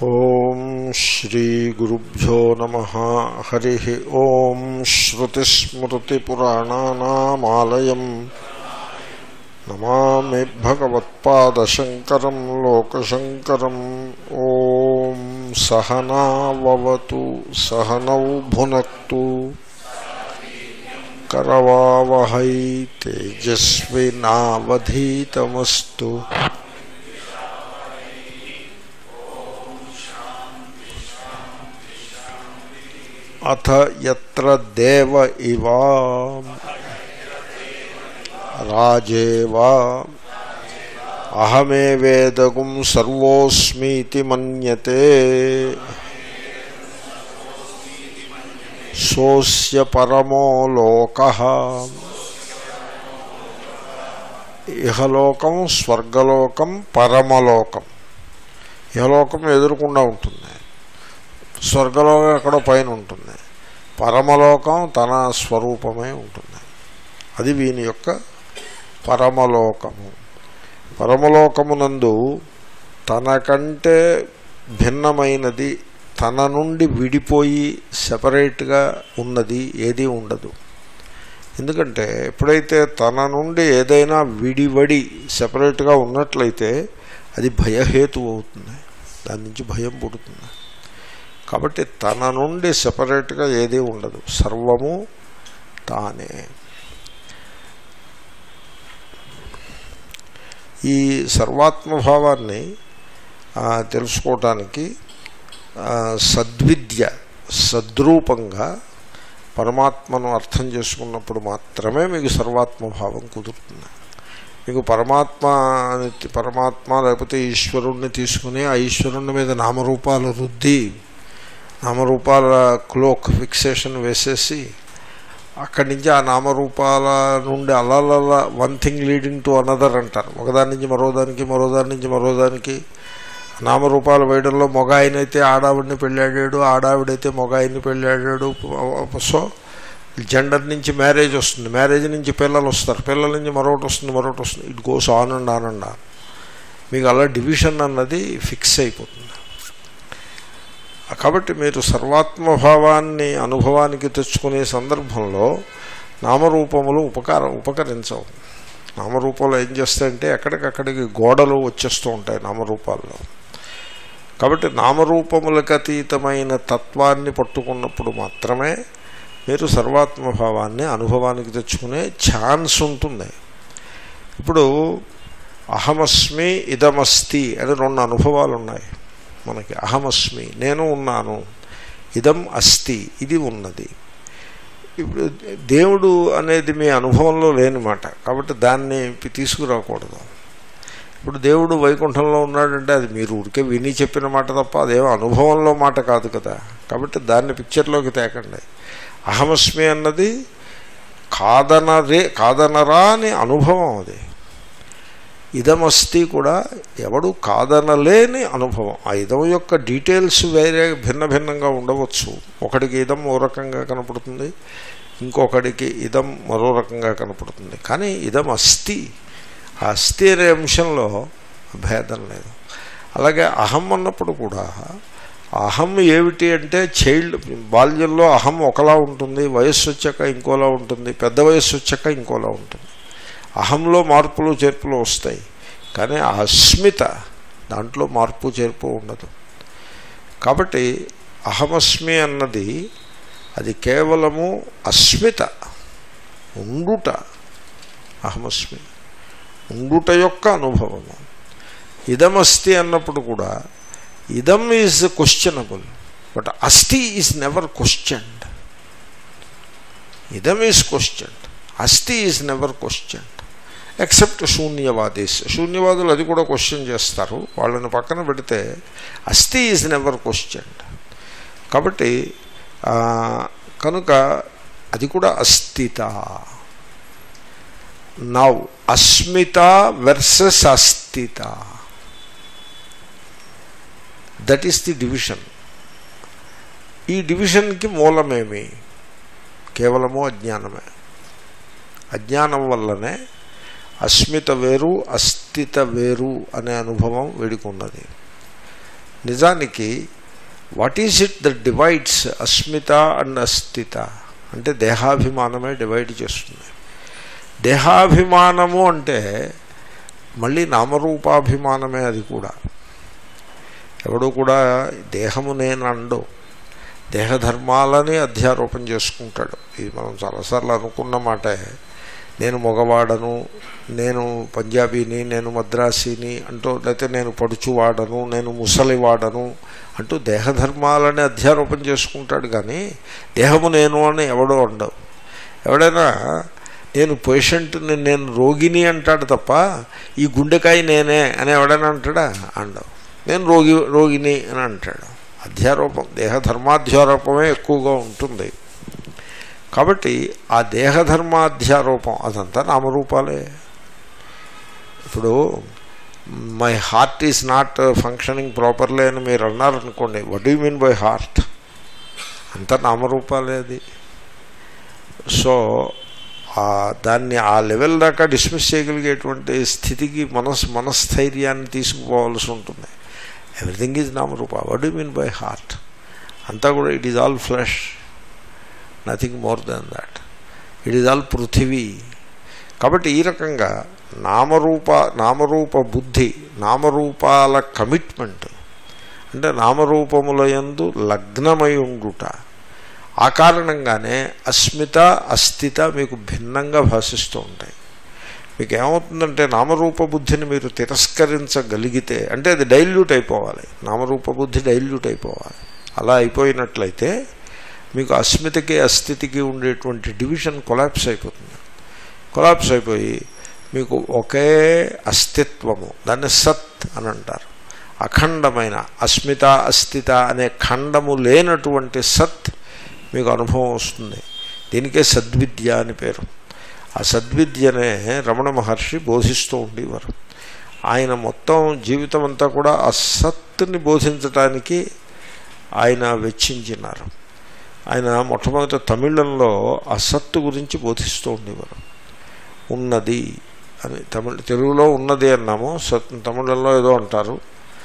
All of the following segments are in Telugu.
ఓం శ్రీ గురుభ్యో నమ హరి ఓం శ్రుతిస్మృతిపురాణానామాలయం నమామి భగవత్పాదశంకరం లోకశంకరం ఓం సహనావతు సహనౌ భునక్తు కరవావహై తేజస్వినావధీతమస్తు అథ ఎత్ర దేవ ఇవ రాజేవా అహమే వేదగుం సర్వోస్మీతి మన్యతే సోస్య పరమో లోక ఇహలోకం స్వర్గలోకం పరమలోకం ఇహలోకం ఎదురుకుండా ఉంటుంది స్వర్గలోకం ఎక్కడో పైన ఉంటుంది పరమలోకం తన స్వరూపమై ఉంటుంది అది వీని యొక్క పరమలోకము పరమలోకమునందు తనకంటే భిన్నమైనది తన నుండి విడిపోయి సపరేట్గా ఉన్నది ఏదీ ఉండదు ఎందుకంటే ఎప్పుడైతే తన నుండి ఏదైనా విడివడి సపరేట్గా ఉన్నట్లయితే అది భయహేతు అవుతుంది దాని నుంచి భయం పుడుతుంది కాబట్టి తన నుండి సపరేట్గా ఏదీ ఉండదు సర్వము తానే ఈ సర్వాత్మభావాన్ని తెలుసుకోవటానికి సద్విద్య సద్రూపంగా పరమాత్మను అర్థం చేసుకున్నప్పుడు మాత్రమే మీకు సర్వాత్మభావం కుదురుతుంది మీకు పరమాత్మ పరమాత్మ లేకపోతే ఈశ్వరుణ్ణి తీసుకుని ఆ ఈశ్వరుని మీద నామరూపాలు రుద్ది నామరూపాల క్లోక్ ఫిక్సేషన్ వేసేసి అక్కడి నుంచి ఆ నామరూపాల నుండి అలలల one thing leading to another అంటారు ఒకదాని నుంచి మరోదానికి మరోదాని నుంచి మరోదానికి నామరూపాలు వేయడంలో మగ ఆయన అయితే ఆడావిడిని పెళ్ళాడాడు ఆడావిడైతే మగ ఆయన్ని పెళ్ళాడాడు సో జెండర్ నుంచి మ్యారేజ్ వస్తుంది మ్యారేజ్ నుంచి పిల్లలు వస్తారు పిల్లల నుంచి మరొకటి వస్తుంది మరొకటి వస్తుంది it goes on and on and on మీకు అలా డివిజన్ అన్నది ఫిక్స్ అయిపోతుంది కాబట్టి మీరు సర్వాత్మభావాన్ని అనుభవానికి తెచ్చుకునే సందర్భంలో నామరూపములు ఉపకారం ఉపకరించవు నామరూపాలు ఏం చేస్తాయంటే ఎక్కడికక్కడికి గోడలు వచ్చేస్తూ ఉంటాయి నామరూపాల్లో కాబట్టి నామరూపములకు అతీతమైన తత్వాన్ని పట్టుకున్నప్పుడు మాత్రమే మీరు సర్వాత్మభావాన్ని అనుభవానికి తెచ్చుకునే ఛాన్స్ ఉంటుంది ఇప్పుడు అహమస్మి ఇదమస్తి అని రెండు అనుభవాలు ఉన్నాయి మనకి అహమస్మి నేను ఉన్నాను ఇదం అస్తి ఇది ఉన్నది ఇప్పుడు దేవుడు అనేది మీ అనుభవంలో లేని మాట కాబట్టి దాన్ని తీసుకురాకూడదు ఇప్పుడు దేవుడు వైకుంఠంలో ఉన్నాడంటే అది మీరు ఊరికే విని చెప్పిన మాట తప్ప అదేమో అనుభవంలో మాట కాదు కదా కాబట్టి దాన్ని పిక్చర్లోకి తేకండి అహమస్మి అన్నది కాదనరే కాదనరా అని అనుభవం అది ఇదమస్తి కూడా ఎవడు కాదనలేని అనుభవం ఆ ఇదం యొక్క డీటెయిల్స్ వేరే భిన్న భిన్నంగా ఉండవచ్చు ఒకటికి ఇదం ఓ రకంగా కనపడుతుంది ఇంకొకటికి ఇదం మరో రకంగా కనపడుతుంది కానీ ఇదం అస్థి ఆ అస్థి అనే అంశంలో భేదం లేదు అలాగే అహం అన్నప్పుడు కూడా అహం ఏమిటి అంటే చైల్డ్ బాల్యంలో అహం ఒకలా ఉంటుంది వయస్సు వచ్చాక ఇంకోలా ఉంటుంది పెద్ద వయస్సు వచ్చాక ఇంకోలా ఉంటుంది అహంలో మార్పులు చేర్పులు వస్తాయి కానీ ఆ అస్మిత దాంట్లో మార్పు చేర్పు ఉండదు కాబట్టి అహమస్మి అన్నది అది కేవలము అస్మిత ఉండుట అహమస్మి ఉండుట యొక్క అనుభవము ఇదమస్తి అన్నప్పుడు కూడా ఇదం ఈజ్ క్వశ్చనబుల్ బట్ అస్థి ఈజ్ నెవర్ క్వశ్చన్డ్ ఇదం ఈజ్ క్వశ్చన్డ్ అస్థి ఈజ్ నెవర్ క్వశ్చన్డ్ ఎక్సెప్ట్ శూన్యవాదీస్ శూన్యవాదులు అది కూడా క్వశ్చన్ చేస్తారు వాళ్ళని పక్కన పెడితే అస్థి ఈజ్ నెవర్ క్వశ్చన్డ్ కాబట్టి కనుక అది కూడా అస్థిత నవ్ అస్మిత వెర్సెస్ అస్థిత దట్ ఈస్ ది డివిజన్ ఈ డివిజన్కి మూలమేమి కేవలము అజ్ఞానమే అజ్ఞానం వల్లనే అస్మిత వేరు అస్థిత వేరు అనే అనుభవం వీడికి ఉన్నది నిజానికి what is it the divides అస్మిత అండ్ అస్థిత అంటే దేహాభిమానమే డివైడ్ చేస్తుంది దేహాభిమానము అంటే మళ్ళీ నామరూపాభిమానమే అది కూడా ఎవడు కూడా దేహము నేను అండు దేహధర్మాలని అధ్యారోపణ చేసుకుంటాడు ఇది మనం చాలాసార్లు అనుకున్న మాటే నేను మగవాడను నేను పంజాబీని నేను మద్రాసీని అంటూ లేకపోతే నేను పడుచువాడను నేను ముసలివాడను అంటూ దేహధర్మాలని అధ్యారోపణ చేసుకుంటాడు కానీ దేహము నేను అని ఎవడో ఉండవు ఎవడైనా నేను పేషెంట్ని నేను రోగిని అంటాడు తప్ప ఈ గుండెకాయ నేనే అని ఎవడైనా అంటాడా అండవు నేను రోగి రోగిని అని అంటాడు అధ్యారోపం దేహధర్మాధ్యారోపమే ఎక్కువగా ఉంటుంది కాబట్టి ఆ దేహధర్మాధ్యారోపం అదంతా నామరూపాలే ఇప్పుడు my heart is not functioning properly అని మీరు అన్నారనుకోండి what you mean by heart అంతా నామరూపాలే అది సో దాన్ని ఆ లెవెల్ దాకా డిస్మిస్ చేయగలిగేటువంటి స్థితికి మనస్ మనస్థైర్యాన్ని తీసుకుపోవాల్సి ఉంటుంది ఎవ్రీథింగ్ ఈజ్ నామరూప what you mean by heart అంతా కూడా it is all flesh nothing more than that it is all పృథివీ కాబట్టి ఈ రకంగా నామరూప నామరూప బుద్ధి నామరూపాల కమిట్మెంట్ అంటే నామరూపముల యందు లగ్నమై ఉండుట ఆ కారణంగానే అస్మిత అస్థిత మీకు భిన్నంగా భాషిస్తూ ఉంటాయి మీకు ఏమవుతుందంటే నామరూప బుద్ధిని మీరు తిరస్కరించగలిగితే అంటే అది డైల్యూట్ అయిపోవాలి నామరూప బుద్ధి డైల్యూట్ అయిపోవాలి అలా అయిపోయినట్లయితే మీకు అస్మితకి అస్థితికి ఉండేటువంటి డివిజన్ కొలాప్స్ అయిపోతుంది కొలాప్స్ అయిపోయి మీకు ఒకే అస్తిత్వము దాన్ని సత్ అని అంటారు అఖండమైన అస్మిత అస్థిత అనే ఖండము లేనటువంటి సత్ మీకు అనుభవం వస్తుంది దీనికే సద్విద్య అని పేరు ఆ సద్విద్యనే రమణ మహర్షి బోధిస్తూ ఉండేవారు ఆయన మొత్తం జీవితం అంతా కూడా ఆ సత్తుని బోధించటానికి ఆయన వెచ్చించినారు ఆయన మొట్టమొదట తమిళంలో ఆ సత్తు గురించి బోధిస్తూ ఉండేవారు ఉన్నది అని తమిళ తెలుగులో ఉన్నది అన్నాము సత్ తమిళంలో ఏదో అంటారు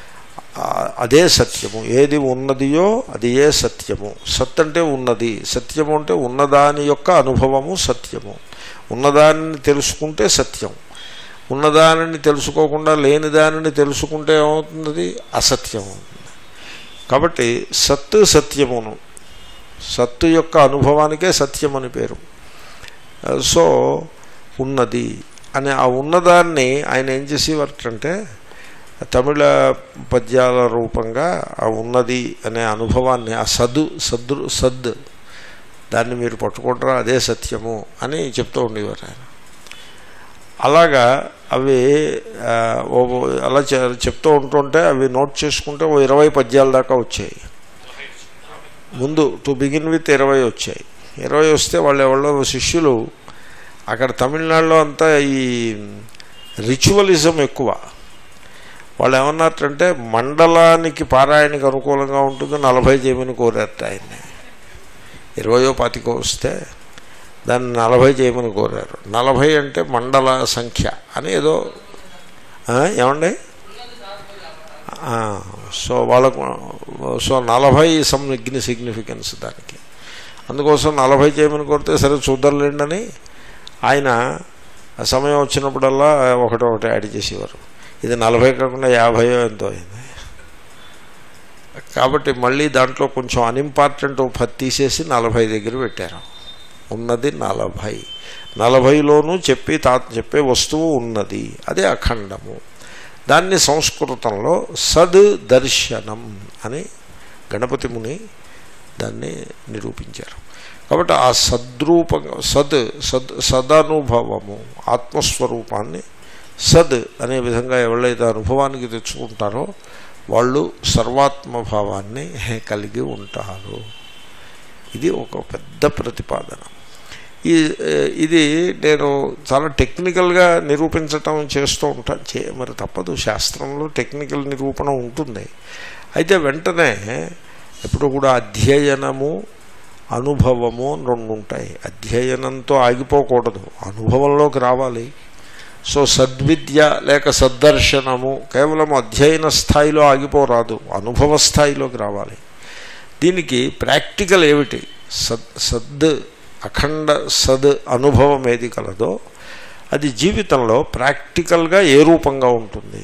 అదే సత్యము ఏది ఉన్నదియో అది ఏ సత్యము సత్ అంటే ఉన్నది సత్యము అంటే ఉన్నదాని యొక్క అనుభవము సత్యము ఉన్నదానిని తెలుసుకుంటే సత్యం ఉన్నదానిని తెలుసుకోకుండా లేని దానిని తెలుసుకుంటే ఏమవుతుంది అసత్యం అవుతుంది కాబట్టి సత్తు సత్యమును సత్తు యొక్క అనుభవానికే సత్యం అని పేరు సో ఉన్నది అనే ఆ ఉన్నదాన్ని ఆయన ఏం చేసేవారంటే తమిళ పద్యాల రూపంగా ఆ ఉన్నది అనే అనుభవాన్ని ఆ సద్దు సద్దు సద్ దాన్ని మీరు పట్టుకుంటారా అదే సత్యము అని చెప్తూ ఉండేవారు ఆయన అలాగా అవి అలా చెప్తూ ఉంటుంటే అవి నోట్ చేసుకుంటే ఓ ఇరవై పద్యాల దాకా వచ్చాయి ముందు టు బిగిన్ విత్ ఇరవై వచ్చాయి ఇరవై వస్తే వాళ్ళు ఎవరో శిష్యులు అక్కడ తమిళనాడులో అంతా ఈ రిచువలిజం ఎక్కువ వాళ్ళు ఏమన్నారంటే మండలానికి పారాయణకి అనుకూలంగా ఉంటుంది నలభై చేయమని కోరారట ఆయన్ని ఇరవయో పాతికో వస్తే దాన్ని నలభై చేయమని కోరారు నలభై అంటే మండల సంఖ్య అని ఏదో ఏమండి సో వాళ్ళకు సో నలభై సమ్ సిగ్నిఫికెన్స్ దానికి అందుకోసం నలభై చేయమని కోరితే సరే చూద్దరులేండి అని ఆయన సమయం వచ్చినప్పుడల్లా ఒకటి ఒకటి యాడ్ చేసేవారు ఇది నలభై కాకుండా యాభై ఎంతో అయింది కాబట్టి మళ్ళీ దాంట్లో కొంచెం అన్ఇంపార్టెంట్ పది తీసేసి నలభై దగ్గర పెట్టారు ఉన్నది నలభై నలభైలోనూ చెప్పి తా చెప్పే వస్తువు ఉన్నది అదే అఖండము దాన్ని సంస్కృతంలో సద్ దర్శనం అని గణపతి ముని దాన్ని నిరూపించారు కాబట్టి ఆ సద్రూప సద్ సద్ సదనుభవము ఆత్మస్వరూపాన్ని సద్ అనే విధంగా ఎవరైతే అనుభవానికి తెచ్చుకుంటారో వాళ్ళు సర్వాత్మభావాన్ని కలిగి ఉంటారు ఇది ఒక పెద్ద ప్రతిపాదన ఈ ఇది నేను చాలా టెక్నికల్గా నిరూపించటం చేస్తూ ఉంటాను చే మరి తప్పదు శాస్త్రంలో టెక్నికల్ నిరూపణ ఉంటుంది అయితే వెంటనే ఎప్పుడు కూడా అధ్యయనము అనుభవము రెండు ఉంటాయి అధ్యయనంతో ఆగిపోకూడదు అనుభవంలోకి రావాలి సో సద్విద్య లేక సద్దర్శనము కేవలం అధ్యయన స్థాయిలో ఆగిపోరాదు అనుభవ స్థాయిలోకి రావాలి దీనికి ప్రాక్టికల్ ఏమిటి సద్ సద్ అఖండ సద్ అనుభవం ఏది కలదో అది జీవితంలో ప్రాక్టికల్గా ఏ రూపంగా ఉంటుంది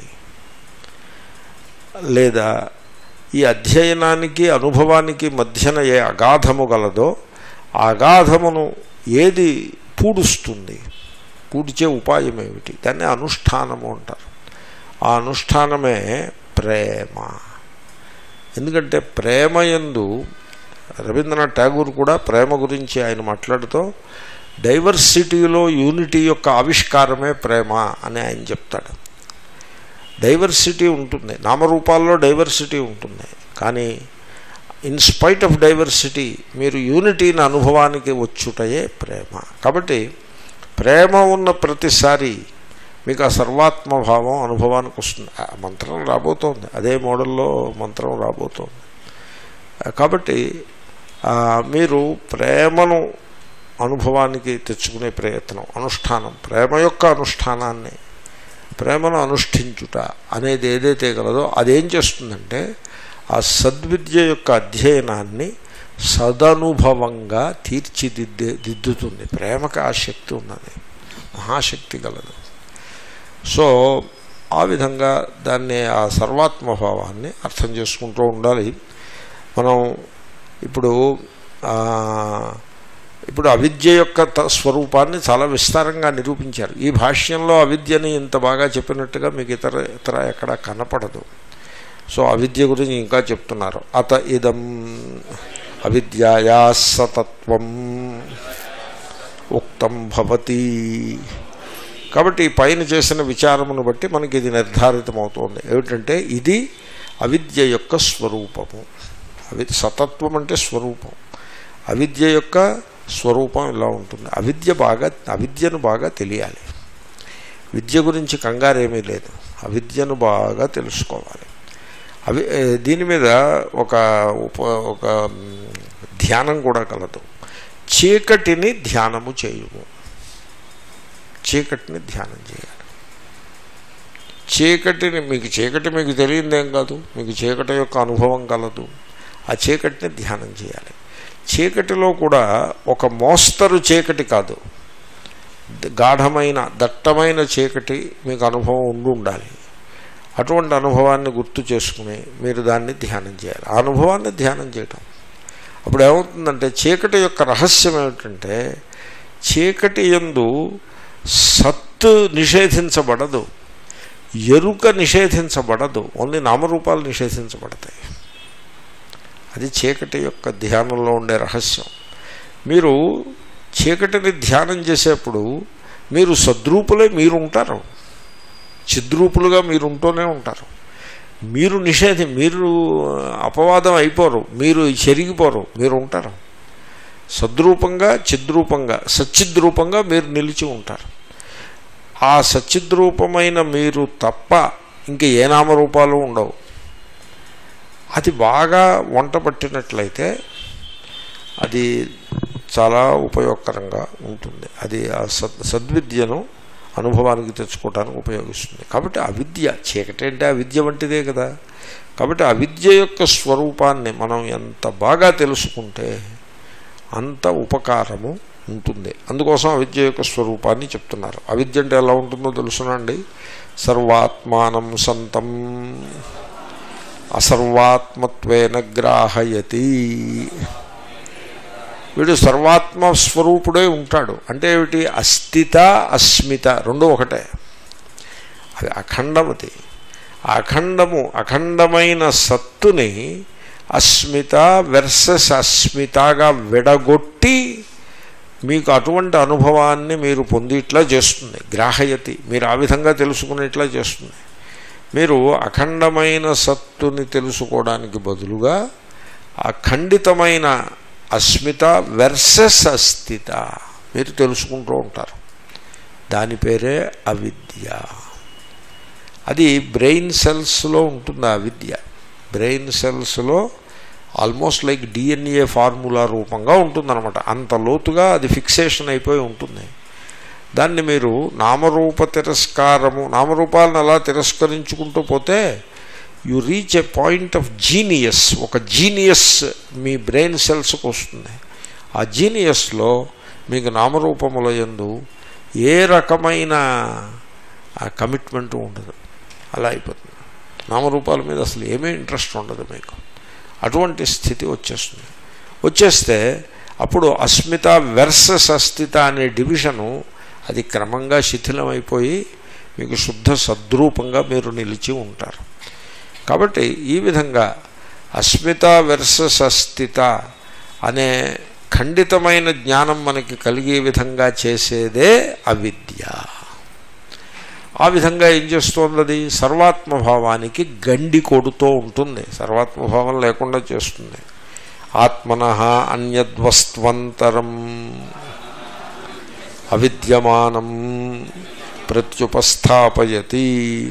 లేదా ఈ అధ్యయనానికి అనుభవానికి మధ్యన ఏ అగాధము గలదో ఆ అగాధమును ఏది పూడుస్తుంది పూడ్చే ఉపాయం ఏమిటి దాన్ని అనుష్ఠానము అంటారు ఆ అనుష్ఠానమే ప్రేమ ఎందుకంటే ప్రేమ యందు రవీంద్రనాథ్ ఠాగూర్ కూడా ప్రేమ గురించి ఆయన మాట్లాడుతూ డైవర్సిటీలో యూనిటీ యొక్క ఆవిష్కారమే ప్రేమ అని ఆయన చెప్తాడు డైవర్సిటీ ఉంటుంది నామరూపాల్లో డైవర్సిటీ ఉంటుంది కానీ ఇన్ స్పైట్ ఆఫ్ డైవర్సిటీ మీరు యూనిటీని అనుభవానికి వచ్చుటయే ప్రేమ కాబట్టి ప్రేమ ఉన్న ప్రతిసారి మీకు ఆ సర్వాత్మభావం అనుభవానికి వస్తుంది ఆ మంత్రం రాబోతోంది అదే మోడల్లో మంత్రం రాబోతోంది కాబట్టి ఆ, మీరు ప్రేమను అనుభవానికి తెచ్చుకునే ప్రయత్నం అనుష్ఠానం ప్రేమ యొక్క అనుష్ఠానాన్ని ప్రేమను అనుష్ఠించుట అనేది ఏదైతే గలదో అదేం చేస్తుందంటే ఆ సద్విద్య యొక్క అధ్యయనాన్ని సదనుభవంగా తీర్చిదిద్దే దిద్దుతుంది ప్రేమకు ఆ శక్తి ఉన్నది మహాశక్తి గలదు సో ఆ విధంగా దాన్ని ఆ సర్వాత్మభావాన్ని అర్థం చేసుకుంటూ ఉండాలి మనం ఇప్పుడు ఆ, ఇప్పుడు అవిద్య యొక్క త- స్వరూపాన్ని చాలా విస్తారంగా నిరూపించారు ఈ భాష్యంలో అవిద్యని ఇంత బాగా చెప్పినట్టుగా మీకు ఇతర ఇతర ఎక్కడ కనపడదు సో అవిద్య గురించి ఇంకా చెప్తున్నారు అత ఇదం అవిద్యాయా సతత్వం ఉక్తం భవతి కాబట్టి ఈ పైన చేసిన విచారమును బట్టి మనకి ఇది నిర్ధారితమవుతోంది ఏమిటంటే ఇది అవిద్య యొక్క స్వరూపము అవి సతత్వం అంటే స్వరూపం అవిద్య యొక్క స్వరూపం ఇలా ఉంటుంది అవిద్య బాగా అవిద్యను బాగా తెలియాలి విద్య గురించి కంగారేమీ లేదు అవిద్యను బాగా తెలుసుకోవాలి అవి ఏ, దీని మీద ఒక ఉప ఒక మ్, ధ్యానం కూడా కలదు చీకటిని ధ్యానము చేయుము చీకటిని ధ్యానం చేయాలి చీకటిని మీకు చీకటి మీకు తెలియదేం కాదు మీకు చీకటి యొక్క అనుభవం కలదు ఆ చీకటిని ధ్యానం చేయాలి చీకటిలో కూడా ఒక మోస్తరు చీకటి కాదు ద- గాఢమైన దట్టమైన చీకటి మీకు అనుభవం ఉండి ఉండాలి అటువంటి అనుభవాన్ని గుర్తు చేసుకుని మీరు దాన్ని ధ్యానం చేయాలి ఆ అనుభవాన్ని ధ్యానం చేయటం అప్పుడు ఏమవుతుందంటే చీకటి యొక్క రహస్యం ఏమిటంటే చీకటి ఎందు సత్తు నిషేధించబడదు ఎరుక నిషేధించబడదు ఓన్లీ నామరూపాలు నిషేధించబడతాయి అది చీకటి యొక్క ధ్యానంలో ఉండే రహస్యం మీరు చీకటిని ధ్యానం చేసేప్పుడు మీరు సద్రూపులే మీరు ఉంటారు చిద్రూపులుగా మీరు ఉంటూనే ఉంటారు మీరు నిషేధం మీరు అపవాదం అయిపోరు మీరు చెరిగిపోరు మీరు ఉంటారు సద్రూపంగా చిద్రూపంగా సచ్చిద్రూపంగా మీరు నిలిచి ఉంటారు ఆ సచ్చిద్రూపమైన మీరు తప్ప ఇంక ఏ నామరూపాలు ఉండవు అది బాగా వంట పట్టినట్లయితే అది చాలా ఉపయోగకరంగా ఉంటుంది అది ఆ సద్ సద్విద్యను అనుభవానికి తెచ్చుకోవడానికి ఉపయోగిస్తుంది కాబట్టి అవిద్య చీకటి అంటే అవిద్య వంటిదే కదా కాబట్టి అవిద్య యొక్క స్వరూపాన్ని మనం ఎంత బాగా తెలుసుకుంటే అంత ఉపకారము ఉంటుంది అందుకోసం అవిద్య యొక్క స్వరూపాన్ని చెప్తున్నారు అవిద్య అంటే ఎలా ఉంటుందో తెలుసునండి సర్వాత్మానం సంతం అసర్వాత్మత్వేన గ్రాహయతి వీడు సర్వాత్మ స్వరూపుడే ఉంటాడు అంటే ఏమిటి అస్థిత అస్మిత రెండు ఒకటే అది అఖండమతి ఆ అఖండము అఖండమైన సత్తుని అస్మిత వెర్సెస్ అస్మితగా విడగొట్టి మీకు అటువంటి అనుభవాన్ని మీరు పొందిట్లా చేస్తుంది గ్రాహయతి మీరు ఆ విధంగా తెలుసుకునేట్లా చేస్తుంది మీరు అఖండమైన సత్తుని తెలుసుకోవడానికి బదులుగా ఆ ఖండితమైన అస్మిత వెర్సెస్ అస్థిత మీరు తెలుసుకుంటూ ఉంటారు దాని పేరే అవిద్య అది బ్రెయిన్ సెల్స్లో ఉంటుంది ఆ విద్య బ్రెయిన్ సెల్స్లో ఆల్మోస్ట్ లైక్ డిఎన్ఏ ఫార్ములా రూపంగా ఉంటుందన్నమాట అంత లోతుగా అది ఫిక్సేషన్ అయిపోయి ఉంటుంది దాన్ని మీరు నామరూప తిరస్కారము నామరూపాలను అలా తిరస్కరించుకుంటూ పోతే you reach a point of genius ఒక జీనియస్ మీ బ్రెయిన్ సెల్స్కి వస్తుంది ఆ జీనియస్లో మీకు నామరూపముల యందు ఏ రకమైన కమిట్మెంట్ ఉండదు అలా అయిపోతుంది నామరూపాల మీద అసలు ఏమీ ఇంట్రెస్ట్ ఉండదు మీకు అటువంటి స్థితి వచ్చేస్తుంది వచ్చేస్తే అప్పుడు అస్మిత వెర్సెస్ అస్థిత అనే డివిజను అది క్రమంగా శిథిలమైపోయి మీకు శుద్ధ సద్రూపంగా మీరు నిలిచి ఉంటారు కాబట్టి ఈ విధంగా అస్మిత వెర్సెస్ అస్థిత అనే ఖండితమైన జ్ఞానం మనకి కలిగే విధంగా చేసేదే అవిద్య ఆ విధంగా ఏం చేస్తోంది సర్వాత్మభావానికి గండి కొడుతూ ఉంటుంది సర్వాత్మభావం లేకుండా చేస్తుంది ఆత్మన అన్యద్వస్త్వంతరం అవిద్యమానం ప్రత్యుపస్థాపయతి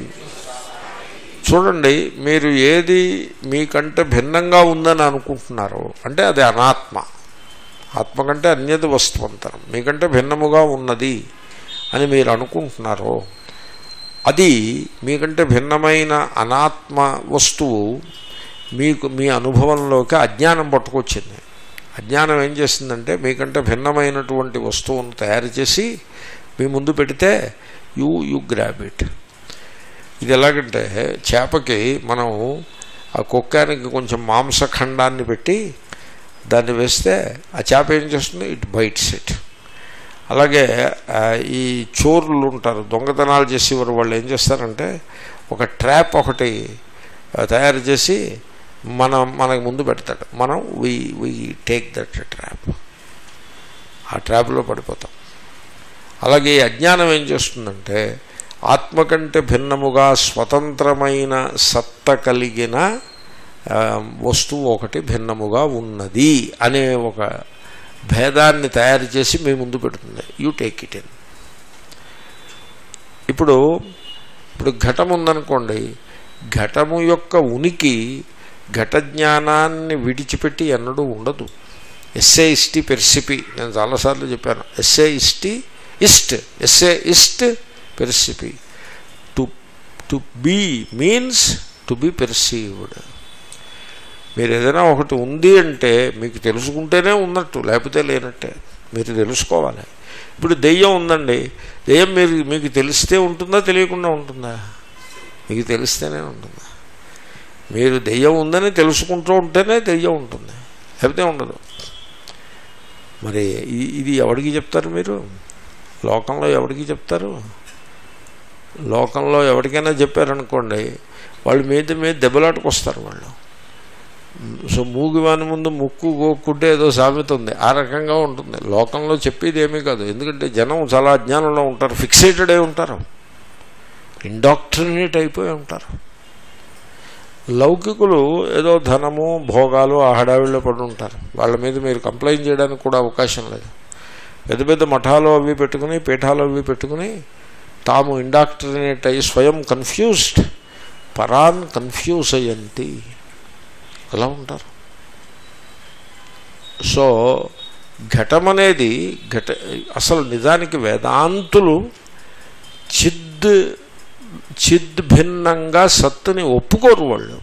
చూడండి మీరు ఏది మీకంటే భిన్నంగా ఉందని అనుకుంటున్నారో అంటే అది అనాత్మ ఆత్మ కంటే అన్యది వస్తువంతరం మీకంటే భిన్నముగా ఉన్నది అని మీరు అనుకుంటున్నారో అది మీకంటే భిన్నమైన అనాత్మ వస్తువు మీకు మీ అనుభవంలోకి అజ్ఞానం పట్టుకొచ్చింది అజ్ఞానం ఏం చేసిందంటే మీకంటే భిన్నమైనటువంటి వస్తువును తయారు చేసి మీ ముందు పెడితే యూ యూ గ్రాబ్ ఇట్ ఇది ఎలాగంటే చేపకి మనం ఆ కుక్కానికి కొంచెం మాంసఖండాన్ని పెట్టి దాన్ని వేస్తే ఆ చేప ఏం చేస్తుంది ఇట్ బైట్స్ ఇట్ అలాగే ఆ, ఈ చోర్లు ఉంటారు దొంగతనాలు చేసేవారు వాళ్ళు ఏం చేస్తారంటే ఒక ట్రాప్ ఒకటి ఆ, తయారు చేసి మనం మనకు ముందు పెడతాడు మనం we we take that trap ఆ ట్రాప్లో పడిపోతాం అలాగే ఈ అజ్ఞానం ఏం చేస్తుందంటే ఆత్మ కంటే భిన్నముగా స్వతంత్రమైన సత్త కలిగిన ఆ, వస్తువు ఒకటి భిన్నముగా ఉన్నది అనే ఒక భేదాన్ని తయారు చేసి మీ ముందు పెడుతుంది యూ టేక్ ఇట్ ఇన్ ఇప్పుడు ఇప్పుడు ఘటం ఉందనుకోండి ఘటము యొక్క ఉనికి ఘట జ్ఞానాన్ని విడిచిపెట్టి ఎన్నడూ ఉండదు ఎస్ఏ ఇష్టి పెర్సిపి నేను చాలాసార్లు చెప్పాను ఎస్ఏ ఇష్టి ఇస్ట్ ఎస్ఏ ఇస్ట్ పెర్సిపి to to be means to be perceived మీరు ఏదైనా ఒకటి ఉంది అంటే మీకు తెలుసుకుంటేనే ఉన్నట్టు లేకపోతే లేనట్టే మీరు తెలుసుకోవాలి ఇప్పుడు దెయ్యం ఉందండి దెయ్యం మీరు మీకు తెలిస్తే ఉంటుందా తెలియకుండా ఉంటుందా మీకు తెలిస్తేనే ఉంటుందా మీరు దెయ్యం ఉందని తెలుసుకుంటూ ఉంటేనే దెయ్యం ఉంటుంది లేకపోతే ఉండదు మరి ఇ- ఇది ఎవరికి చెప్తారు మీరు లోకంలో ఎవరికి చెప్తారు లోకంలో ఎవరికైనా చెప్పారనుకోండి వాళ్ళు మీద మీద దెబ్బలాటకు వస్తారు వాళ్ళు సో మూగివాని ముందు ముక్కు గోక్కుంటే ఏదో సామెత ఉంది ఆ రకంగా ఉంటుంది లోకంలో చెప్పేది ఏమీ కాదు ఎందుకంటే జనం చాలా అజ్ఞానంలో ఉంటారు ఫిక్సేటెడ్ అయి ఉంటారు ఇండాక్ట్రినేట్ అయిపోయి ఉంటారు లౌకికులు ఏదో ధనము భోగాలు ఆ హడావిడిలో పడి ఉంటారు వాళ్ళ మీద మీరు కంప్లైంట్ చేయడానికి కూడా అవకాశం లేదు పెద్ద పెద్ద మఠాలు అవి పెట్టుకుని పీఠాలు అవి పెట్టుకుని తాము ఇండాక్ట్రినేట్ అయ్యి స్వయం కన్ఫ్యూజ్డ్ పరాన్ కన్ఫ్యూజ్ అయ్యంతి అలా ఉంటారు సో ఘటం అనేది ఘట అసలు నిజానికి వేదాంతులు చిద్ చిద్ భిన్నంగా సత్తుని ఒప్పుకోరు వాళ్ళు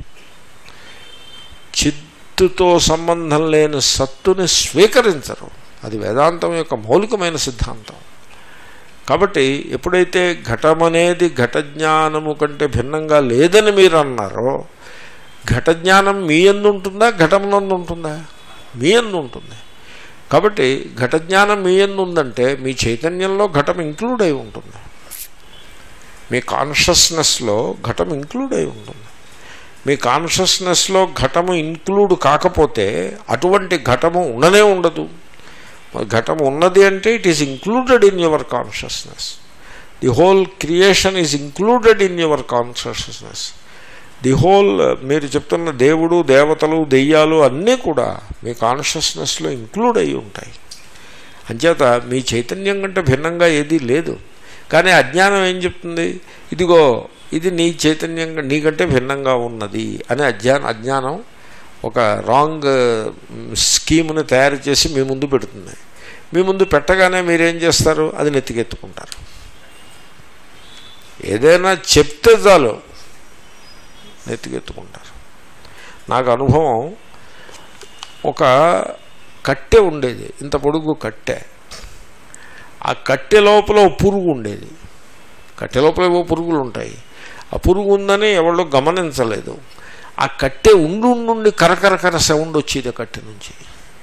చిత్తుతో సంబంధం లేని సత్తుని స్వీకరించరు అది వేదాంతం యొక్క మౌలికమైన సిద్ధాంతం కాబట్టి ఎప్పుడైతే ఘటం అనేది ఘట జ్ఞానము కంటే భిన్నంగా లేదని మీరు అన్నారో ఘట జ్ఞానం మీ ఎందు ఉంటుందా ఘటమునందు ఉంటుందా మీ ఎందు ఉంటుంది కాబట్టి ఘట జ్ఞానం మీ ఎందు ఉందంటే మీ చైతన్యంలో ఘటం ఇంక్లూడ్ అయి ఉంటుంది మీ కాన్షియస్నెస్లో ఘటం ఇంక్లూడ్ అయి ఉంటుంది మీ కాన్షియస్నెస్లో ఘటము ఇంక్లూడ్ కాకపోతే అటువంటి ఘటము ఉండనే ఉండదు మరి ఘటం ఉన్నది అంటే it is included in your consciousness the whole creation is included in your consciousness the whole మీరు చెప్తున్న దేవుడు దేవతలు దెయ్యాలు అన్నీ కూడా మీ కాన్షియస్నెస్లో ఇంక్లూడ్ అయి ఉంటాయి అంచేత మీ చైతన్యం కంటే భిన్నంగా ఏదీ లేదు కానీ అజ్ఞానం ఏం చెప్తుంది ఇదిగో ఇది నీ చైతన్యం నీకంటే భిన్నంగా ఉన్నది అని అజ్ఞానం అజ్ఞానం ఒక రాంగ్ స్కీమ్ని తయారు చేసి మీ ముందు పెడుతుంది మీ ముందు పెట్టగానే మీరేం చేస్తారు అది నెత్తికెత్తుకుంటారు ఏదైనా చెప్తే చాలు నెత్తికెత్తుకుంటారు నాకు అనుభవం ఒక కట్టె ఉండేది ఇంత పొడుగు కట్టె ఆ కట్టె లోపల ఓ పురుగు ఉండేది కట్టె లోపల ఏవో పురుగులు ఉంటాయి ఆ పురుగు ఉందని ఎవరో గమనించలేదు ఆ కట్టె ఉండి ఉండి కరకరకర సౌండ్ వచ్చేది ఆ కట్టె నుంచి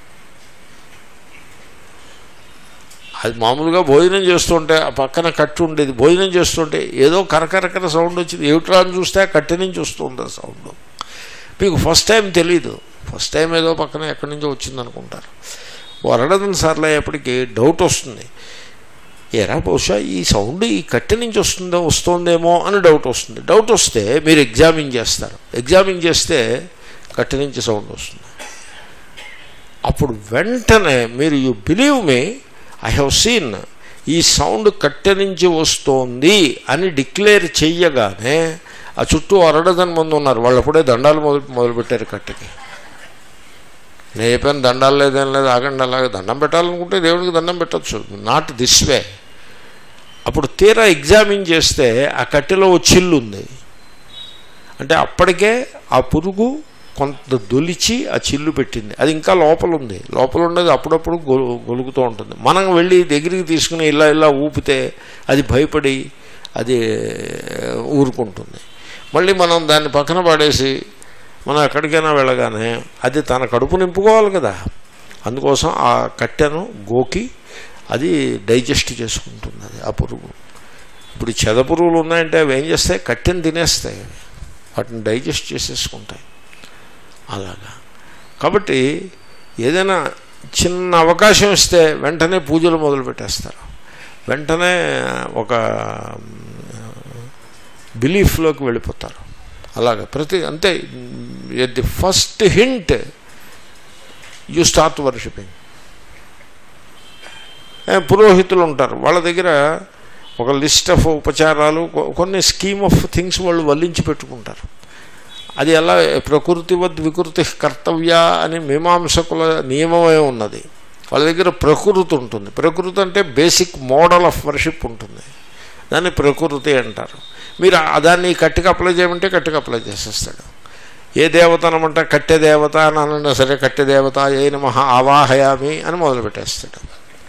అది మామూలుగా భోజనం చేస్తుంటే ఆ పక్కన కట్టు ఉండేది భోజనం చేస్తుంటే ఏదో కరకరకర సౌండ్ వచ్చింది ఏమిట్రా అని చూస్తే ఆ కట్టె నుంచి వస్తుంది ఆ సౌండ్ మీకు ఫస్ట్ టైం తెలీదు ఫస్ట్ టైం ఏదో పక్కన ఎక్కడి నుంచో వచ్చింది అనుకుంటారు ఓ అరడదన సార్లు అయ్యేప్పటికీ డౌట్ వస్తుంది ఎరా బహుశా ఈ సౌండ్ ఈ కట్టె నుంచి వస్తుందో వస్తుందేమో అని డౌట్ వస్తుంది డౌట్ వస్తే మీరు ఎగ్జామిన్ చేస్తారు ఎగ్జామిన్ చేస్తే కట్టె నుంచి సౌండ్ వస్తుంది అప్పుడు వెంటనే మీరు you believe me I have seen ఈ సౌండ్ కట్టె నుంచి వస్తోంది అని డిక్లేర్ చెయ్యగానే ఆ చుట్టూ అరడదని మంది ఉన్నారు వాళ్ళు అప్పుడే దండాలు మొదలు మొదలుపెట్టారు కట్టెకి నేను చెప్పాను దండాలు లేదేం లేదు ఆగండి అలాగే దండం పెట్టాలనుకుంటే దేవుడికి దండం పెట్టచ్చు నాట్ దిస్ వే అప్పుడు తీరా ఎగ్జామిన్ చేస్తే ఆ కట్టెలో ఓ చిల్లు ఉంది అంటే అప్పటికే ఆ పురుగు కొంత దొలిచి ఆ చిల్లు పెట్టింది అది ఇంకా లోపల ఉంది లోపల ఉన్నది అప్పుడప్పుడు గొలు గొలుగుతూ ఉంటుంది మనం వెళ్ళి దగ్గరికి తీసుకుని ఇలా ఇలా ఊపితే అది భయపడి అది ఊరుకుంటుంది మళ్ళీ మనం దాన్ని పక్కన పడేసి మనం ఎక్కడికైనా వెళ్ళగానే అది తన కడుపు నింపుకోవాలి కదా అందుకోసం ఆ కట్టెను గోకి అది డైజెస్ట్ చేసుకుంటుంది అది ఆ పురుగు ఇప్పుడు చెద పురుగులు ఉన్నాయంటే అవి ఏం చేస్తాయి కట్టెను తినేస్తాయి అవి వాటిని డైజెస్ట్ చేసేసుకుంటాయి అలాగా కాబట్టి ఏదైనా చిన్న అవకాశం ఇస్తే వెంటనే పూజలు మొదలు పెట్టేస్తారు వెంటనే ఒక బిలీఫ్లోకి వెళ్ళిపోతారు అలాగే ప్రతి అంతే at the first hint you start worshipping పురోహితులు ఉంటారు వాళ్ళ దగ్గర ఒక లిస్ట్ ఆఫ్ ఉపచారాలు కొ- కొన్ని స్కీమ్ ఆఫ్ థింగ్స్ వాళ్ళు వల్లించి పెట్టుకుంటారు అది ఎలా ప్రకృతివద్ వికృతి కర్తవ్య అని మీమాంసకుల నియమమే ఉన్నది వాళ్ళ దగ్గర ప్రకృతి ఉంటుంది ప్రకృతి అంటే బేసిక్ మోడల్ ఆఫ్ వర్షిప్ ఉంటుంది దాన్ని ప్రకృతి అంటారు మీరు ఆ దాన్ని కట్టికి అప్లై చేయమంటే కట్టికి అప్లై చేసేస్తాడు ఏ దేవత అనమంటే కట్టె దేవత అని అన్నా సరే కట్టె దేవత ఏ నమ ఆవాహయామి అని మొదలు పెట్టేస్తాడు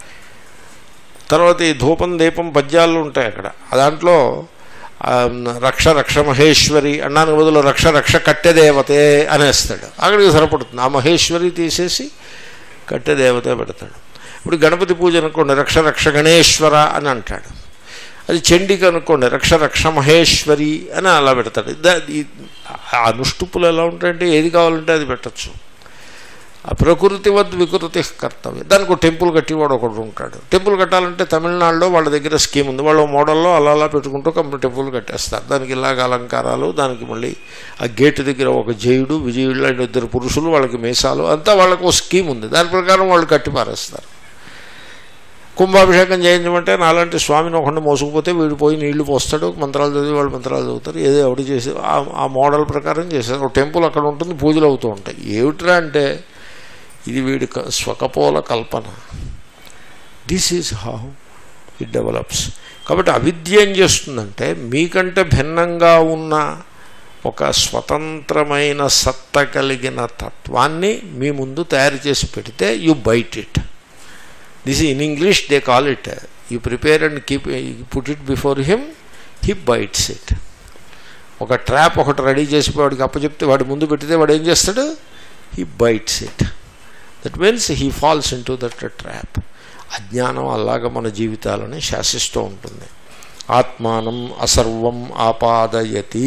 తర్వాత ఈ ధూపం దీపం పద్యాలు ఉంటాయి అక్కడ ఆ దాంట్లో ఆ, రక్ష రక్ష మహేశ్వరి అన్నానికి బదులు రక్ష రక్ష కట్టె దేవతే అనేస్తాడు అక్కడికి సరిపడుతుంది ఆ మహేశ్వరి తీసేసి కట్టె దేవతే పెడతాడు ఇప్పుడు గణపతి పూజ అనుకోండి రక్ష రక్ష గణేశ్వర అని అంటాడు అది చండిక అనుకోండి రక్ష రక్ష మహేశ్వరి అని అలా పెడతాడు దా- ఈ- ఆ అనుష్టుపులు ఎలా ఉంటాయంటే ఏది కావాలంటే అది పెట్టచ్చు ఆ ప్రకృతి వద్ వికృతి కర్తవ్యం దానికి ఒక టెంపుల్ కట్టేవాడు ఒకడు ఉంటాడు టెంపుల్ కట్టాలంటే తమిళనాడులో వాళ్ళ దగ్గర స్కీమ్ ఉంది వాళ్ళు మోడల్లో అలా అలా పెట్టుకుంటూ కంప్లీట్ టెంపుల్ కట్టేస్తారు దానికి ఇలాగ అలంకారాలు దానికి మళ్ళీ ఆ గేటు దగ్గర ఒక జయుడు విజయుడు లాంటి ఇద్దరు పురుషులు వాళ్ళకి మీసాలు అంతా వాళ్ళకు ఒక స్కీమ్ ఉంది దాని ప్రకారం వాళ్ళు కట్టి పారేస్తారు కుంభాభిషేకం చేయించమంటే నాలాంటి స్వామిని ఒకటి మోసుకుపోతే వీడు పోయి నీళ్లు పోస్తాడు మంత్రాలు చదివి వాళ్ళు మంత్రాలు చదువుతారు ఏదో ఎవడు చేసి ఆ- ఆ మోడల్ ప్రకారం చేశారు ఒక టెంపుల్ అక్కడ ఉంటుంది పూజలు అవుతూ ఉంటాయి ఏమిట్రా అంటే ఇది వీడి క- స్వకపోల కల్పన this is how it develops కాబట్టి అవిద్య ఏం చేస్తుందంటే మీకంటే భిన్నంగా ఉన్న ఒక స్వతంత్రమైన సత్త కలిగిన తత్వాన్ని మీ ముందు తయారు చేసి పెడితే you bite it this in English they call it you prepare and keep put it before him he bites it ఒక ట్రాప్ ఒకటి రెడీ చేసి వాడికి అప్పచెప్తే వాడి ముందు పెట్టితే వాడు ఏం చేస్తాడు he bites it that means he falls into that trap అజ్ఞానం అలాగ మన జీవితాలని శాసిస్తూ ఉంటుంది ఆత్మానం అసర్వం ఆపాదయతి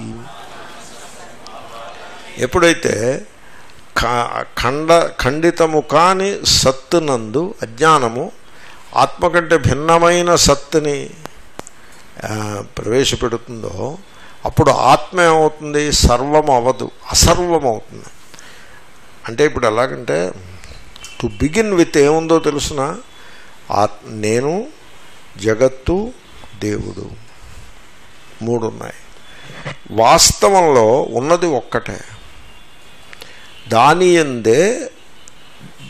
ఎప్పుడైతే ఖ- ఖండ ఖండితము కాని సత్తు నందు అజ్ఞానము ఆత్మ కంటే భిన్నమైన సత్తుని ఆ, ప్రవేశపెడుతుందో అప్పుడు ఆత్మ ఏమవుతుంది సర్వం అవ్వదు అసర్వం అవుతుంది అంటే ఇప్పుడు ఎలాగంటే టు బిగిన్ విత్ ఏముందో తెలుసిన ఆత్ నేను జగత్తు దేవుడు మూడు ఉన్నాయి వాస్తవంలో ఉన్నది ఒక్కటే దాని ఎందే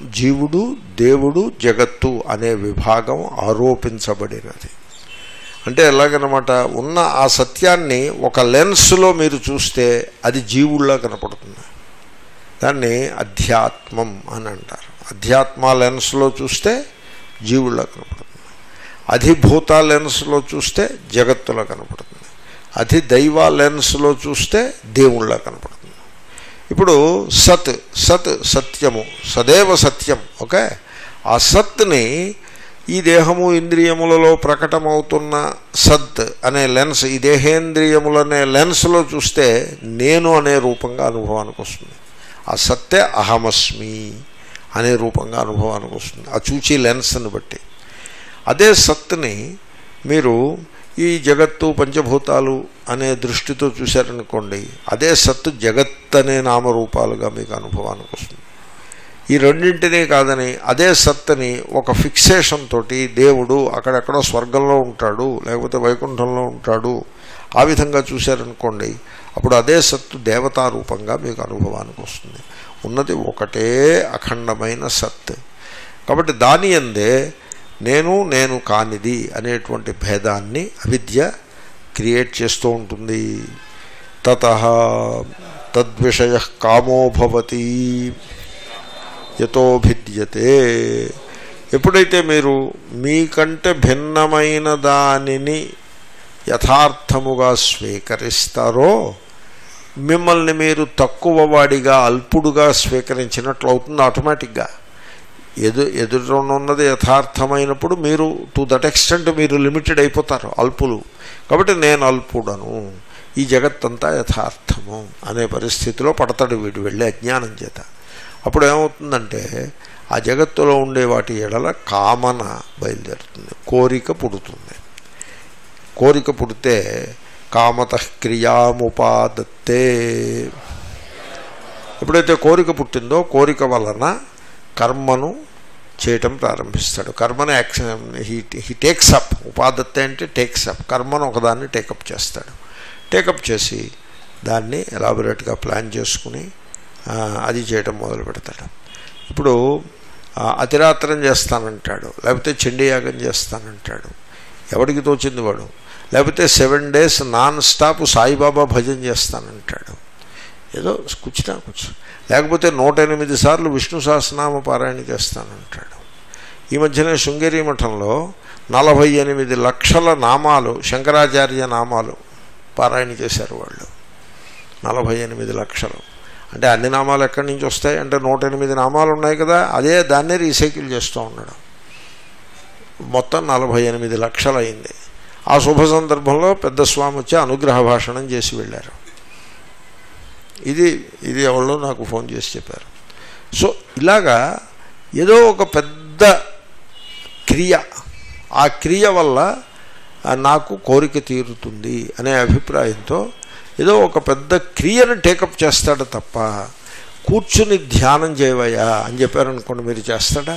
జీవుడు దేవుడు జగత్తు అనే విభాగం ఆరోపించబడినది అంటే ఎలాగనమాట ఉన్న ఆ సత్యాన్ని ఒక లెన్స్లో మీరు చూస్తే అది జీవుల్లా కనపడుతుంది దాన్ని అధ్యాత్మం అని అంటారు అధ్యాత్మ లెన్స్లో చూస్తే జీవుల్లా కనపడుతుంది అధిభూత లెన్స్లో చూస్తే జగత్తులా కనపడుతుంది అధి దైవ లెన్స్లో చూస్తే దేవుళ్ళ కనపడుతుంది ఇప్పుడు సత్ సత్ సత్యము సదేవ సత్యం ఓకే ఆ సత్ని ఈ దేహము ఇంద్రియములలో ప్రకటమవుతున్న సత్ అనే లెన్స్ ఈ దేహేంద్రియములనే లెన్స్లో చూస్తే నేను అనే రూపంగా అనుభవానికి వస్తుంది ఆ సత్తే అహమస్మి అనే రూపంగా అనుభవానికి వస్తుంది ఆ చూచి లెన్స్ని బట్టి అదే సత్తుని మీరు ఈ జగత్తు పంచభూతాలు అనే దృష్టితో చూశారనుకోండి అదే సత్తు జగత్ అనే నామరూపాలుగా మీకు అనుభవానికి వస్తుంది ఈ రెండింటినీ కాదని అదే సత్తని ఒక ఫిక్సేషన్ తోటి దేవుడు అక్కడెక్కడో స్వర్గంలో ఉంటాడు లేకపోతే వైకుంఠంలో ఉంటాడు ఆ విధంగా చూశారనుకోండి అప్పుడు అదే సత్తు దేవతా రూపంగా మీకు అనుభవానికి వస్తుంది ఉన్నది ఒకటే అఖండమైన సత్ కాబట్టి దాని అందే నేను నేను కానిది అనేటువంటి భేదాన్ని అవిద్య క్రియేట్ చేస్తూ ఉంటుంది తత తద్విషయ కామో భవతి యతో భిద్యతే ఎప్పుడైతే మీరు మీకంటే భిన్నమైన దానిని యథార్థముగా స్వీకరిస్తారో మిమ్మల్ని మీరు తక్కువ వాడిగా అల్పుడుగా స్వీకరించినట్లు అవుతుంది ఆటోమేటిక్గా ఎదు ఎదురున్నది యథార్థమైనప్పుడు మీరు టు దట్ ఎక్స్టెంట్ మీరు లిమిటెడ్ అయిపోతారు అల్పులు కాబట్టి నేను అల్పుడను ఈ జగత్తంతా యథార్థము అనే పరిస్థితిలో పడతాడు వీడు వెళ్ళి అజ్ఞానం చేత అప్పుడు ఏమవుతుందంటే ఆ జగత్తులో ఉండే వాటి ఎడల కామన బయలుదేరుతుంది కోరిక పుడుతుంది కోరిక పుడితే కామత క్రియాముపాదత్తే ఎప్పుడైతే కోరిక పుట్టిందో కోరిక వలన కర్మను చేయటం ప్రారంభిస్తాడు కర్మను action he he takes up ఉపాదత్తే అంటే టేక్స్ అప్ కర్మను ఒకదాన్ని టేకప్ చేస్తాడు టేకప్ చేసి దాన్ని ఎలాబొరేట్గా ప్లాన్ చేసుకుని అది చేయటం మొదలు పెడతాడు ఇప్పుడు అతిరాత్రం చేస్తానంటాడు లేకపోతే చండీయాగం చేస్తానంటాడు ఎవడికి తోచింది వాడు లేకపోతే seven days non stop Saibaba భజన చేస్తానంటాడు ఏదో కూర్చున్నా కూర్చో లేకపోతే నూట ఎనిమిది సార్లు విష్ణు సహస్రనామ పారాయణ చేస్తానంటాడు ఈ మధ్యనే శృంగేరి మఠంలో నలభై ఎనిమిది లక్షల నామాలు శంకరాచార్య నామాలు పారాయణ చేశారు వాళ్ళు నలభై ఎనిమిది లక్షలు అంటే అన్ని నామాలు ఎక్కడి నుంచి వస్తాయి అంటే నూట ఎనిమిది నామాలు ఉన్నాయి కదా అదే దాన్నే రీసైకిల్ చేస్తూ ఉన్నాడు మొత్తం నలభై ఎనిమిది లక్షలు అయింది ఆ శుభ సందర్భంలో పెద్ద స్వామి వచ్చి అనుగ్రహ భాషణం చేసి వెళ్ళారు ఇది ఇది ఎవరో నాకు ఫోన్ చేసి చెప్పారు సో ఇలాగా ఏదో ఒక పెద్ద క్రియ ఆ క్రియ వల్ల నాకు కోరిక తీరుతుంది అనే అభిప్రాయంతో ఏదో ఒక పెద్ద క్రియను టేకప్ చేస్తాడు తప్ప కూర్చుని ధ్యానం చేయవయ్యా అని చెప్పారనుకోండి మీరు చేస్తాడా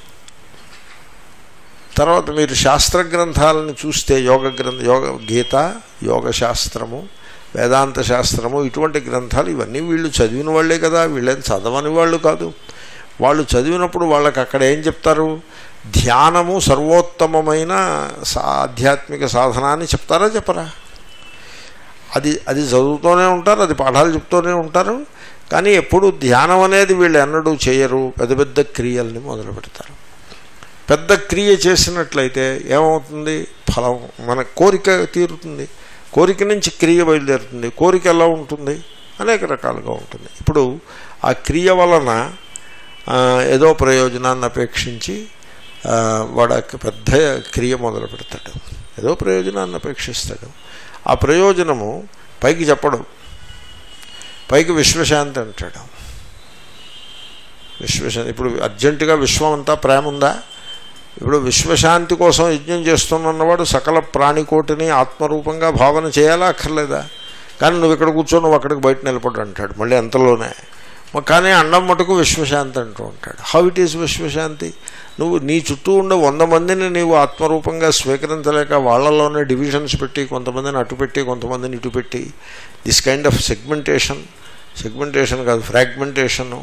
తర్వాత మీరు శాస్త్ర గ్రంథాలను చూస్తే యోగ గ్రంథ యోగ గీత యోగ శాస్త్రము వేదాంత శాస్త్రము ఇటువంటి గ్రంథాలు ఇవన్నీ వీళ్ళు చదివిన వాళ్ళే కదా వీళ్ళేం చదవని వాళ్ళు కాదు వాళ్ళు చదివినప్పుడు వాళ్ళకి అక్కడ ఏం చెప్తారు ధ్యానము సర్వోత్తమమైన ఆధ్యాత్మిక సాధన అని చెప్తారా చెప్పరా అది అది చదువుతూనే ఉంటారు అది పాఠాలు చెప్తూనే ఉంటారు కానీ ఎప్పుడు ధ్యానం అనేది వీళ్ళు ఎన్నడూ చేయరు పెద్ద పెద్ద క్రియల్ని మొదలు పెడతారు పెద్ద క్రియ చేసినట్లయితే ఏమవుతుంది ఫలం మన కోరిక తీరుతుంది కోరిక నుంచి క్రియ బయలుదేరుతుంది కోరిక ఎలా ఉంటుంది అనేక రకాలుగా ఉంటుంది ఇప్పుడు ఆ క్రియ వలన ఏదో ప్రయోజనాన్ని అపేక్షించి వాడు పెద్ద క్రియ మొదలు పెడతాడు ఏదో ప్రయోజనాన్ని అపేక్షిస్తాడు ఆ ప్రయోజనము పైకి చెప్పడు పైకి విశ్వశాంతి అంటాడు విశ్వశాంతి ఇప్పుడు అర్జెంటుగా విశ్వం అంతా ప్రేమ ఉందా ఇప్పుడు విశ్వశాంతి కోసం యజ్ఞం చేస్తున్నవాడు సకల ప్రాణికోటిని ఆత్మరూపంగా భావన చేయాలా అక్కర్లేదా కానీ నువ్వు ఇక్కడ కూర్చో నువ్వు అక్కడికి బయట నిలబడి అంటాడు మళ్ళీ అంతలోనే కానీ అండం మటుకు విశ్వశాంతి అంటూ ఉంటాడు హౌ ఇట్ ఈస్ విశ్వశాంతి నువ్వు నీ చుట్టూ ఉండే వంద మందిని నీవు ఆత్మరూపంగా స్వీకరించలేక వాళ్ళలోనే డివిజన్స్ పెట్టి కొంతమందిని అటు పెట్టి కొంతమందిని ఇటు పెట్టి this kind of segmentation segmentation కాదు ఫ్రాగ్మెంటేషను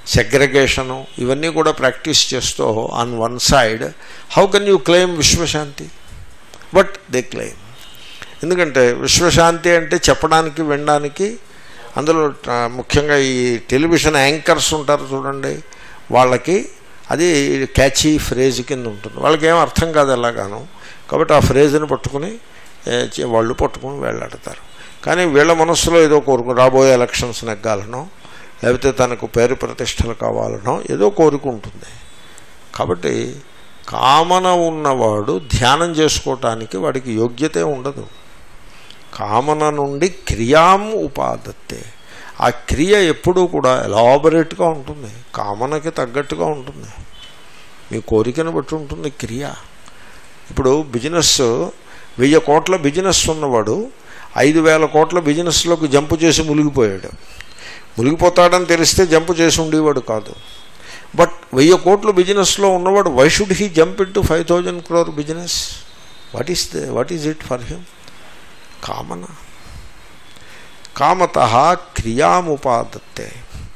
సెగ్రగేషను ఇవన్నీ కూడా ప్రాక్టీస్ చేస్తూ on one side how can you claim విశ్వశాంతి బట్ దే క్లెయిమ్ ఎందుకంటే విశ్వశాంతి అంటే చెప్పడానికి వినడానికి అందులో ఆ, ముఖ్యంగా ఈ టెలివిజన్ యాంకర్స్ ఉంటారు చూడండి వాళ్ళకి అది క్యాచీ ఫ్రేజ్ కింద ఉంటుంది వాళ్ళకి ఏం అర్థం కాదు ఎలాగాను కాబట్టి ఆ ఫ్రేజ్ని పట్టుకుని ఏ, చే- వాళ్ళు పట్టుకుని వెళ్ళాడతారు కానీ వీళ్ళ మనస్సులో ఏదో కోరుకు రాబోయే ఎలక్షన్స్ నెగ్గాలనో లేకపోతే తనకు పేరు ప్రతిష్టలు కావాలనో ఏదో కోరిక ఉంటుంది కాబట్టి కామన ఉన్నవాడు ధ్యానం చేసుకోవటానికి వాడికి యోగ్యతే ఉండదు కామన నుండి క్రియాం ఉపాదత్తే ఆ క్రియ ఎప్పుడూ కూడా ఎలాబరేట్గా ఉంటుంది కామనకి తగ్గట్టుగా ఉంటుంది మీ కోరికను బట్టి ఉంటుంది క్రియ ఇప్పుడు బిజినెస్ వెయ్యి కోట్ల బిజినెస్ ఉన్నవాడు ఐదు వేల కోట్ల బిజినెస్లోకి జంపు చేసి మునిగిపోయాడు మునిగిపోతాడని తెలిస్తే జంపు చేసి ఉండేవాడు కాదు బట్ వెయ్యి కోట్ల బిజినెస్లో ఉన్నవాడు why should he jump into five thousand crore business what is the what is it for him కామన కామత క్రియాముపాదత్తే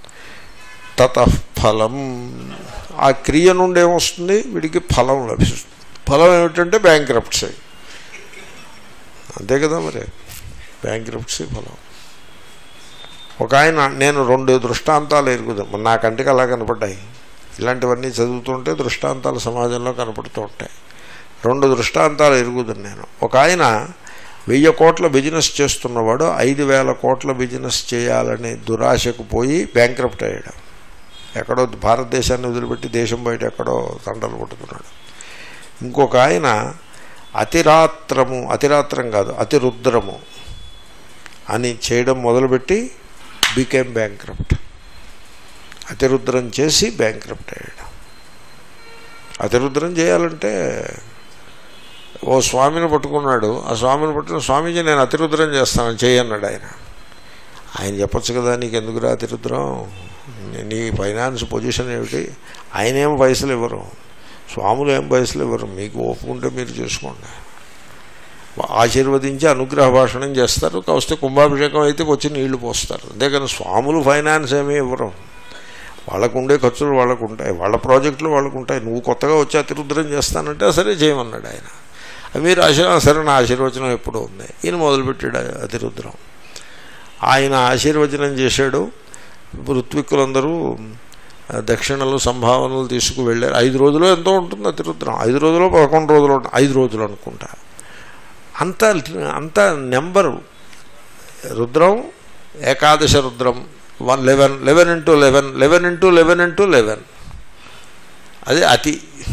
తతఫలం ఆ క్రియ నుండి ఏమొస్తుంది వీడికి ఫలం లభిస్తుంది ఫలం ఏమిటంటే బ్యాంక్రప్ట్సీ అంతే కదా మరి బ్యాంక్రప్ట్సీ ఫలం ఒక ఆయన నేను రెండు దృష్టాంతాలు ఎరుగుదాం నా కంటికి అలా కనపడ్డాయి ఇలాంటివన్నీ చదువుతుంటే దృష్టాంతాలు సమాజంలో కనపడుతూ ఉంటాయి రెండు దృష్టాంతాలు ఎరుగుదాను నేను ఒక ఆయన వెయ్యి కోట్ల బిజినెస్ చేస్తున్నవాడు ఐదు వేల కోట్ల బిజినెస్ చేయాలని దురాశకు పోయి బ్యాంక్రప్ట్ అయ్యాడు ఎక్కడో భారతదేశాన్ని వదిలిపెట్టి దేశం బయట ఎక్కడో తండలు పట్టుకున్నాడు ఇంకొక ఆయన అతిరాత్రము అతిరాత్రం కాదు అతిరుద్రము అని చేయడం మొదలుపెట్టి బీకేమ్ బ్యాంక్రప్ట్ అతిరుద్రం చేసి బ్యాంక్రప్ట్ అయ్యాడు అతిరుద్రం చేయాలంటే ఓ స్వామిని పట్టుకున్నాడు ఆ స్వామిని పట్టుకున్న స్వామీజీ నేను అతిరుద్రం చేస్తాను చేయన్నాడు ఆయన ఆయన చెప్పొచ్చు కదా నీకు ఎందుకురా అతిరుద్రం నీ ఫైనాన్స్ పొజిషన్ ఏమిటి ఆయన ఏం పైసలు ఇవ్వరు స్వాములు ఏం పైసలు ఇవ్వరు మీకు ఒప్పుకుంటే మీరు చేసుకోండి ఆశీర్వదించి అనుగ్రహ భాషణం చేస్తారు కావస్తే కుంభాభిషేకం అయితే వచ్చి నీళ్లు పోస్తారు అంతేకాని స్వాములు ఫైనాన్స్ ఏమీ ఇవ్వరు వాళ్ళకు ఉండే ఖర్చులు వాళ్ళకు ఉంటాయి వాళ్ళ ప్రాజెక్టులు వాళ్ళకు ఉంటాయి నువ్వు కొత్తగా వచ్చి అతిరుద్రం చేస్తానంటే సరే చేయమన్నాడు ఆయన మీరు ఆశీర్వాదం సరే నా ఆశీర్వచనం ఎప్పుడు ఉంది ఈయన మొదలుపెట్టాడు అతిరుద్రం ఆయన ఆశీర్వచనం చేశాడు ఋత్విక్కులందరూ దక్షిణలు సంభావనలు తీసుకు వెళ్ళారు ఐదు రోజులు ఎంతో ఉంటుంది అతిరుద్రం ఐదు రోజులు పదకొండు రోజులు ఉంటుంది ఐదు రోజులు అనుకుంటా అంత అంత నెంబరు రుద్రం ఏకాదశ రుద్రం one eleven eleven into eleven eleven into eleven into eleven అది అతి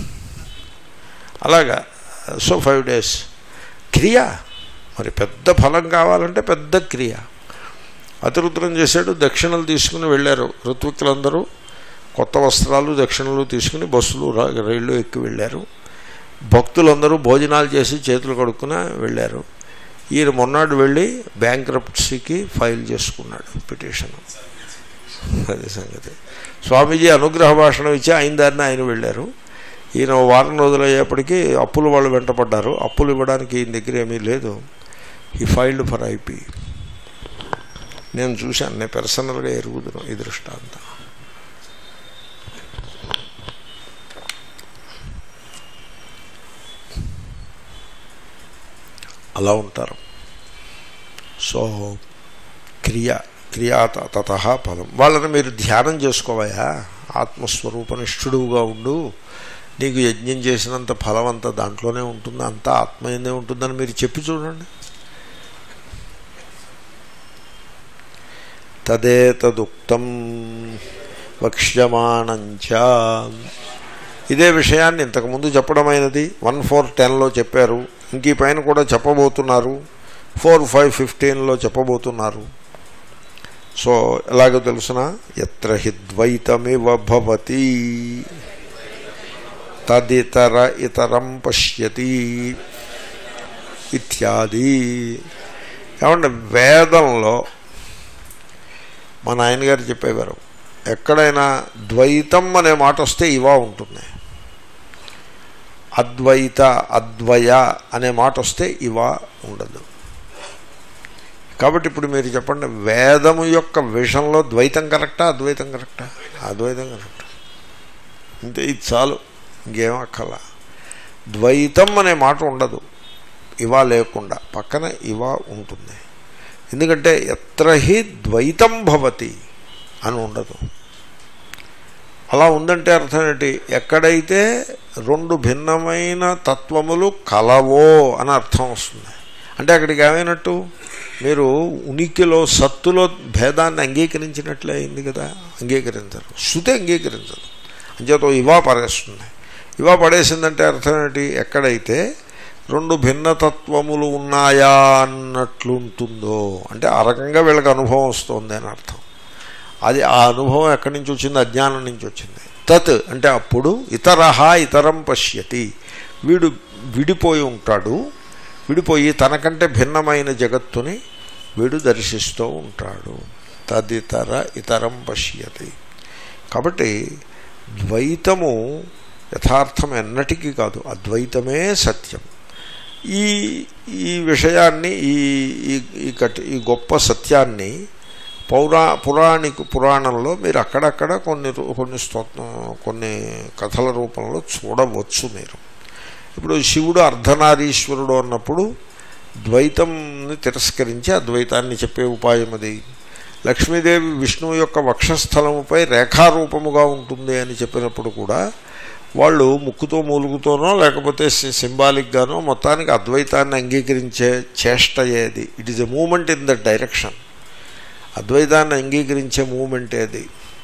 అలాగా సో ఫైవ్ డేస్ క్రియ మరి పెద్ద ఫలం కావాలంటే పెద్ద క్రియ అతిరుద్రం చేశాడు దక్షిణలు తీసుకుని వెళ్ళారు ఋత్విక్కులందరూ కొత్త వస్త్రాలు దక్షిణలు తీసుకుని బస్సులు రైళ్ళు ఎక్కి వెళ్ళారు భక్తులందరూ భోజనాలు చేసి చేతులు కడుక్కుని వెళ్ళారు ఈయన మొన్నాడు వెళ్ళి బ్యాంక్రప్ట్సీకి ఫైల్ చేసుకున్నాడు పిటిషన్ అది సంగతి స్వామీజీ అనుగ్రహ భాషణం ఇచ్చి ఆయన దారిని ఆయన వెళ్ళారు ఈయన వారం రోజులు అయ్యేప్పటికీ అప్పులు వాళ్ళు వెంటపడ్డారు అప్పులు ఇవ్వడానికి ఈయన దగ్గర ఏమీ లేదు ఈ ఫైల్డ్ ఫర్ ఐపీ నేను చూశాను నేను పర్సనల్గా ఎరుగుదును ఈ దృష్టాంతం అలా ఉంటారు సో క్రియ క్రియా తత ఫలం వాళ్ళని మీరు ధ్యానం చేసుకోవయా ఆత్మస్వరూపనిష్ఠుడుగా ఉండు నీకు యజ్ఞం చేసినంత ఫలం అంతా దాంట్లోనే ఉంటుంది అంతా ఆత్మయందే ఉంటుందని మీరు చెప్పి చూడండి తదేతదుక్తం వక్ష్యమాణంచ ఇదే విషయాన్ని ఇంతకుముందు చెప్పడమైనది వన్ ఫోర్ టెన్లో చెప్పారు ఇంక ఈ పైన కూడా చెప్పబోతున్నారు ఫోర్ ఫైవ్ ఫిఫ్టీన్లో చెప్పబోతున్నారు సో ఎలాగో తెలుసిన ఎత్ర హి ద్వైతమివ భవతి తదితర ఇతరం పశ్యతి ఇత్యాది ఏమంటే వేదంలో మా నాయనగారు చెప్పేవారు ఎక్కడైనా ద్వైతం అనే మాట వస్తే ఇవా ఉంటుంది అద్వైత అద్వయ అనే మాట వస్తే ఇవా ఉండదు కాబట్టి ఇప్పుడు మీరు చెప్పండి వేదము యొక్క విషయంలో ద్వైతం కరెక్టా అద్వైతం కరెక్టా అద్వైతం కరెక్ట్ ఇంతే ఇది చాలు ఇంకేం అక్కల ద్వైతం అనే మాట ఉండదు ఇవా లేకుండా పక్కన ఇవా ఉంటుంది ఎందుకంటే ఎత్ర హి ద్వైతం భవతి అని ఉండదు అలా ఉందంటే అర్థం ఏంటి ఎక్కడైతే రెండు భిన్నమైన తత్వములు కలవో అని అర్థం వస్తుంది అంటే అక్కడికి ఏమైనట్టు మీరు ఉనికిలో సత్తులో భేదాన్ని అంగీకరించినట్లే అయింది కదా అంగీకరించరు శృతి అంగీకరించదు అంచేతో ఇవా పడేస్తుంది ఇవా పడేసిందంటే అర్థం ఏంటి ఎక్కడైతే రెండు భిన్నతత్వములు ఉన్నాయా అన్నట్లుంటుందో అంటే ఆ రకంగా వీళ్ళకి అనుభవం వస్తుంది అని అర్థం అది ఆ అనుభవం ఎక్కడి నుంచి వచ్చింది అజ్ఞానం నుంచి వచ్చింది తత్ అంటే అప్పుడు ఇతరహ ఇతరం పశ్యతి వీడు విడిపోయి ఉంటాడు విడిపోయి తనకంటే భిన్నమైన జగత్తుని వీడు దర్శిస్తూ ఉంటాడు తదితర ఇతరం పశ్యతి కాబట్టి ద్వైతము యథార్థం ఎన్నటికీ కాదు అద్వైతమే సత్యం ఈ ఈ విషయాన్ని ఈ ఈ- ఈ కట్ ఈ గొప్ప సత్యాన్ని పౌరా పురాణిక పురాణంలో మీరు అక్కడక్కడ కొన్ని రూ- కొన్ని స్తోత్ర కొన్ని కథల రూపంలో చూడవచ్చు మీరు ఇప్పుడు శివుడు అర్ధనారీశ్వరుడు అన్నప్పుడు ద్వైతంని తిరస్కరించి అద్వైతాన్ని చెప్పే ఉపాయం అది లక్ష్మీదేవి విష్ణువు యొక్క వక్షస్థలముపై రేఖారూపముగా ఉంటుంది అని చెప్పినప్పుడు కూడా వాళ్ళు ముక్కుతో మూలుగుతోనో లేకపోతే సి- సింబాలిక్గానో మొత్తానికి అద్వైతాన్ని అంగీకరించే చేష్ట ఏది it is a movement in the direction అద్వైతాన్ని అంగీకరించే మూమెంట్ ఏది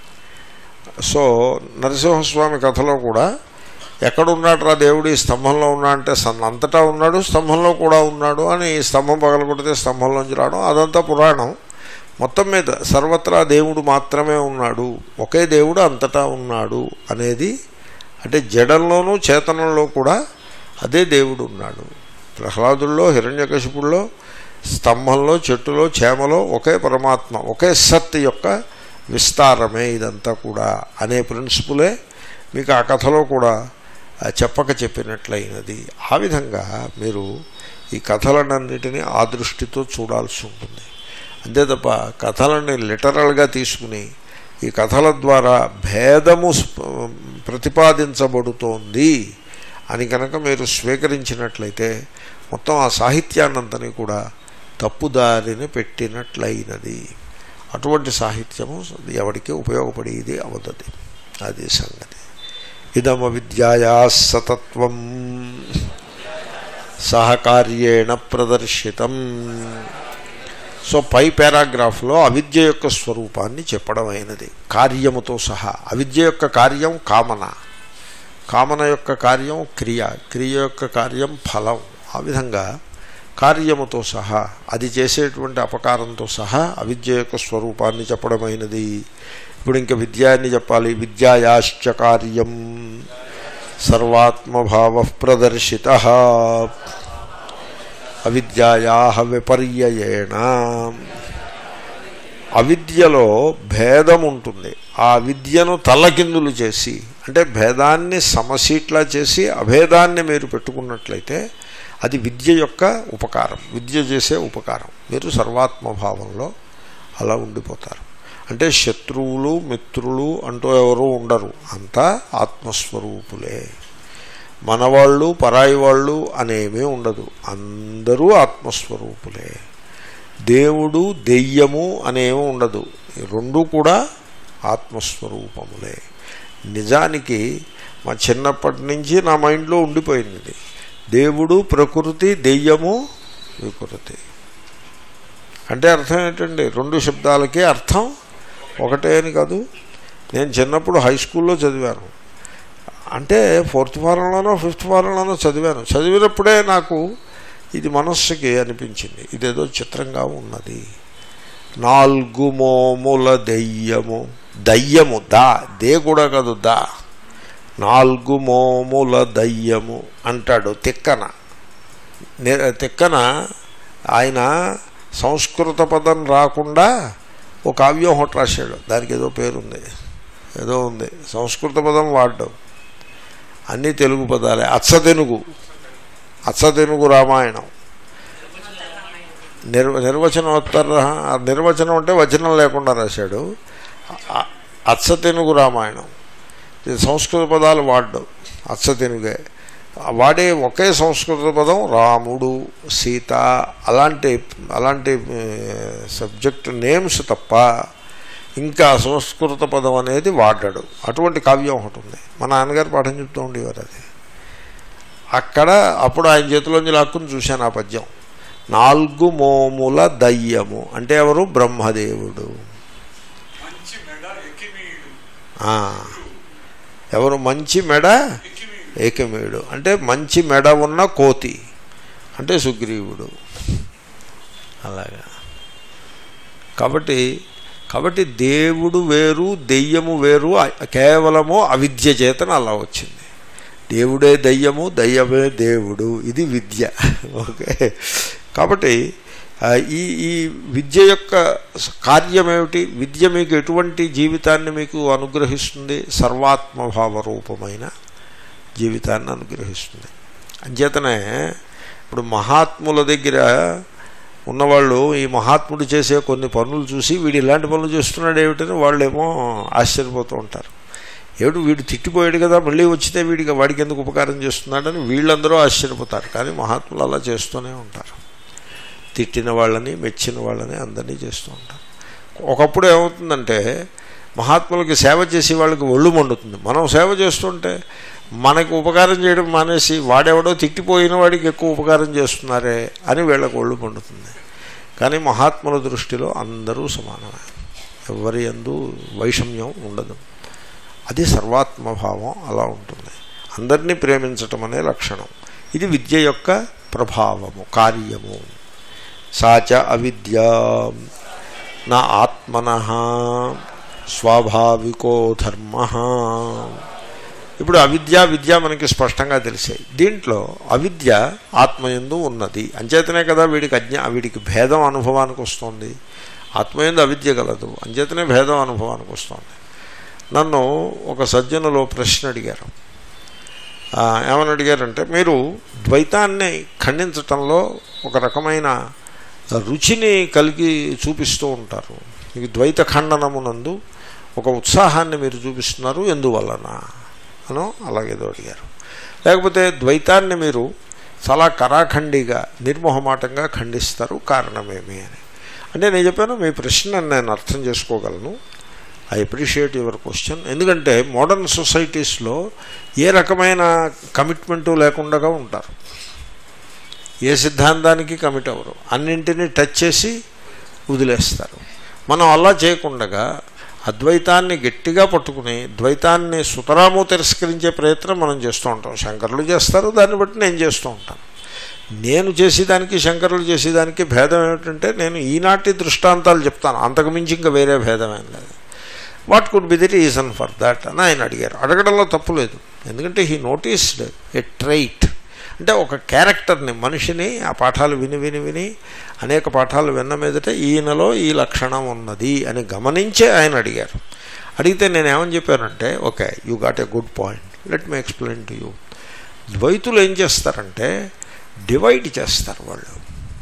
సో నరసింహస్వామి కథలో కూడా ఎక్కడున్నాడు రా దేవుడు ఈ స్తంభంలో ఉన్నా అంటే సన్ అంతటా ఉన్నాడు స్తంభంలో కూడా ఉన్నాడు అని ఈ స్తంభం పగలగొడితే స్తంభంలోంచి రావడం అదంతా పురాణం మొత్తం మీద సర్వత్రా దేవుడు మాత్రమే ఉన్నాడు ఒకే దేవుడు అంతటా ఉన్నాడు అనేది అంటే జడంలోనూ చేతనంలో కూడా అదే దేవుడు ఉన్నాడు ప్రహ్లాదుల్లో హిరణ్యకశిపుల్లో స్తంభంలో చెట్టులో చేమలో ఒకే పరమాత్మ ఒకే సత్ యొక్క విస్తారమే ఇదంతా కూడా అనే ప్రిన్సిపులే మీకు ఆ కథలో కూడా ఆ, చెప్పక చెప్పినట్లయినది ఆ విధంగా మీరు ఈ కథలనన్నిటినీ ఆ దృష్టితో చూడాల్సి ఉంటుంది అంతే తప్ప కథలని లిటరల్గా తీసుకుని ఈ కథల ద్వారా భేదము స్ప- ప్రతిపాదించబడుతోంది అని కనుక మీరు స్వీకరించినట్లయితే మొత్తం ఆ సాహిత్యాన్నంతని కూడా తప్పుదారిని పెట్టినట్లయినది అటువంటి సాహిత్యము ఎవరికి ఉపయోగపడేది అవదది అది సంగతి ఇదమ విద్యాయా సతత్వం సహకార్యేణ ప్రదర్శితం సో పై పారాగ్రాఫ్లో అవిద్య యొక్క స్వరూపాన్ని చెప్పడం అయినది కార్యముతో సహా అవిద్య యొక్క కార్యం కామన కామన యొక్క కార్యం క్రియ క్రియ యొక్క కార్యం ఫలం ఆ విధంగా కార్యముతో సహా అది చేసేటువంటి అపకారంతో సహా అవిద్య యొక్క స్వరూపాన్ని చెప్పడమైనది ఇప్పుడు ఇంకా విద్య అని చెప్పాలి విద్యాయాశ్చ కార్యం సర్వాత్మభావ ప్రదర్శిత అవిద్యాయా విపర్యయేణ అవిద్యలో భేదం ఉంటుంది ఆ విద్యను తల్లకిందులు చేసి అంటే భేదాన్ని సమసీట్లా చేసి అభేదాన్ని మీరు పెట్టుకున్నట్లయితే అది విద్య యొక్క ఉపకారం విద్య చేసే ఉపకారం మీరు సర్వాత్మభావంలో అలా ఉండిపోతారు అంటే శత్రువులు మిత్రులు అంటూ ఎవరు ఉండరు అంతా ఆత్మస్వరూపులే మనవాళ్ళు పరాయి వాళ్ళు అనేమీ ఉండదు అందరూ ఆత్మస్వరూపులే దేవుడు దెయ్యము అనేమీ ఉండదు ఈ రెండు కూడా ఆత్మస్వరూపములే నిజానికి మా చిన్నప్పటి నుంచి నా మైండ్లో ఉండిపోయింది ఇది దేవుడు ప్రకృతి దెయ్యము వికృతి అంటే అర్థం ఏంటండి రెండు శబ్దాలకే అర్థం ఒకటే అని కాదు నేను చిన్నప్పుడు హై స్కూల్లో చదివాను అంటే ఫోర్త్ ఫారంలోనో ఫిఫ్త్ ఫారంలోనో చదివాను చదివినప్పుడే నాకు ఇది మనస్సుకి అనిపించింది ఇదేదో చిత్రంగా ఉన్నది నాలుగు మోముల దెయ్యము దయ్యము దా దే కూడా కాదు దా నాలుగు మోముల దయ్యము అంటాడు తిక్కన ని- తిక్కన ఆయన సంస్కృత పదం రాకుండా ఒక కావ్యం ఒకటి రాశాడు దానికి ఏదో పేరుంది ఏదో ఉంది సంస్కృత పదం వాడ్డం అన్నీ తెలుగు పదాలే అచ్చతెనుగు అచ్చతెనుగు రామాయణం నిర్వ నిర్వచనోత్తర ఆ నిర్వచనం అంటే వచనం లేకుండా రాశాడు ఆ- అచ్చతెనుగు రామాయణం ఇది సంస్కృత పదాలు వాడడం అచ్చతెనుగే వాడే ఒకే సంస్కృత పదం రాముడు సీత అలాంటి అలాంటి సబ్జెక్ట్ నేమ్స్ తప్ప ఇంకా సంస్కృత పదం అనేది వాడాడు అటువంటి కావ్యం ఒకటి ఉంది మా నాన్నగారు పాఠం చెప్తూ ఉండేవారు అది అక్కడ అప్పుడు ఆయన చేతిలోంచి లాక్కుని చూశాను ఆ పద్యం నాలుగు మోముల దయ్యము అంటే ఎవరు బ్రహ్మదేవుడు మంచి మెడ ఎకిమీడు ఆ, ఎవరు మంచి మెడ ఎకిమీడు ఏకమేయుడు అంటే మంచి మెడ ఉన్న కోతి అంటే సుగ్రీవుడు అలాగా కాబట్టి కాబట్టి దేవుడు వేరు దెయ్యము వేరు అ- కేవలము అవిద్య చేతన అలా వచ్చింది దేవుడే దయ్యము దయ్యమే దేవుడు ఇది విద్య ఓకే కాబట్టి ఆ, ఈ ఈ విద్య యొక్క స- కార్యమేమిటి విద్య మీకు ఎటువంటి జీవితాన్ని మీకు అనుగ్రహిస్తుంది సర్వాత్మభావ రూపమైన జీవితాన్ని అనుగ్రహిస్తుంది అంచేతనే ఇప్పుడు మహాత్ముల దగ్గర ఉన్నవాళ్ళు ఈ మహాత్ముడు చేసే కొన్ని పనులు చూసి వీడు ఇలాంటి పనులు చేస్తున్నాడు ఏమిటని వాళ్ళేమో ఆశ్చర్యపోతూ ఉంటారు ఏమిటి వీడు తిట్టిపోయాడు కదా మళ్ళీ వచ్చితే వీడికి వాడికి ఎందుకు ఉపకారం చేస్తున్నాడని వీళ్ళందరూ ఆశ్చర్యపోతారు కానీ మహాత్ములు అలా చేస్తూనే ఉంటారు తిట్టిన వాళ్ళని మెచ్చిన వాళ్ళని అందరినీ చేస్తూ ఉంటారు ఒకప్పుడు ఏమవుతుందంటే మహాత్ములకి సేవ చేసే వాళ్ళకి ఒళ్ళు మండుతుంది మనం సేవ చేస్తుంటే మనకు ఉపకారం చేయడం మానేసి వాడెవడో తిట్టిపోయిన వాడికి ఎక్కువ ఉపకారం చేస్తున్నారే అని వీళ్ళకి ఒళ్ళు మండుతుంది కానీ మహాత్ముల దృష్టిలో అందరూ సమానమే ఎవరి ఎందు వైషమ్యం ఉండదు అది సర్వాత్మభావం అలా ఉంటుంది అందరినీ ప్రేమించటం అనే లక్షణం ఇది విద్య యొక్క ప్రభావము కార్యము సాచ అవిద్య నా ఆత్మన స్వాభావికో ధర్మ ఇప్పుడు అవిద్య విద్య మనకి స్పష్టంగా తెలిసాయి దీంట్లో అవిద్య ఆత్మయందు ఉన్నది అంచేతనే కదా వీడికి అజ్ఞా వీడికి భేదం అనుభవానికి వస్తుంది ఆత్మయందు అవిద్య కలదు అంచేతనే భేదం అనుభవానికి వస్తుంది నన్ను ఒక సజ్జనులో ప్రశ్న అడిగారు ఆ, ఏమని అడిగారంటే మీరు ద్వైతాన్ని ఖండించటంలో ఒక రకమైన రుచిని కలిగి చూపిస్తూ ఉంటారు మీకు ద్వైత ఖండనమునందు ఒక ఉత్సాహాన్ని మీరు చూపిస్తున్నారు ఎందువలన అనో అలాగేదో అడిగారు లేకపోతే ద్వైతాన్ని మీరు చాలా కరాఖండిగా నిర్మోహమాటంగా ఖండిస్తారు కారణమేమి అని అంటే నేను చెప్పాను మీ ప్రశ్న నేను అర్థం చేసుకోగలను ఐ అప్రిషియేట్ యువర్ క్వశ్చన్ ఎందుకంటే మోడర్న్ సొసైటీస్లో ఏ రకమైన కమిట్మెంటు లేకుండా ఉంటారు ఏ సిద్ధాంతానికి కమిట్ అవ్వరు అన్నింటినీ టచ్ చేసి వదిలేస్తారు మనం అలా చేయకుండా అద్వైతాన్ని గట్టిగా పట్టుకుని ద్వైతాన్ని సుతరాము తిరస్కరించే ప్రయత్నం మనం చేస్తూ ఉంటాం శంకరులు చేస్తారు దాన్ని బట్టి నేను చేస్తూ ఉంటాను నేను చేసేదానికి శంకరులు చేసేదానికి భేదం ఏమిటంటే నేను ఈనాటి దృష్టాంతాలు చెప్తాను అంతకుమించి ఇంకా వేరే భేదం ఏం లేదు what could be the reason for that అని ఆయన అడిగారు అడగడంలో తప్పు లేదు ఎందుకంటే హీ నోటీస్డ్ ఎ ట్రైట్ అంటే ఒక క్యారెక్టర్ని మనిషిని ఆ పాఠాలు విని విని విని అనేక పాఠాలు విన్న మీదట ఈయనలో ఈ లక్షణం ఉన్నది అని గమనించే ఆయన అడిగారు అడిగితే నేను ఏమని చెప్పానంటే okay you got a good point let me explain to you ద్వైతులు ఏం చేస్తారంటే డివైడ్ చేస్తారు వాళ్ళు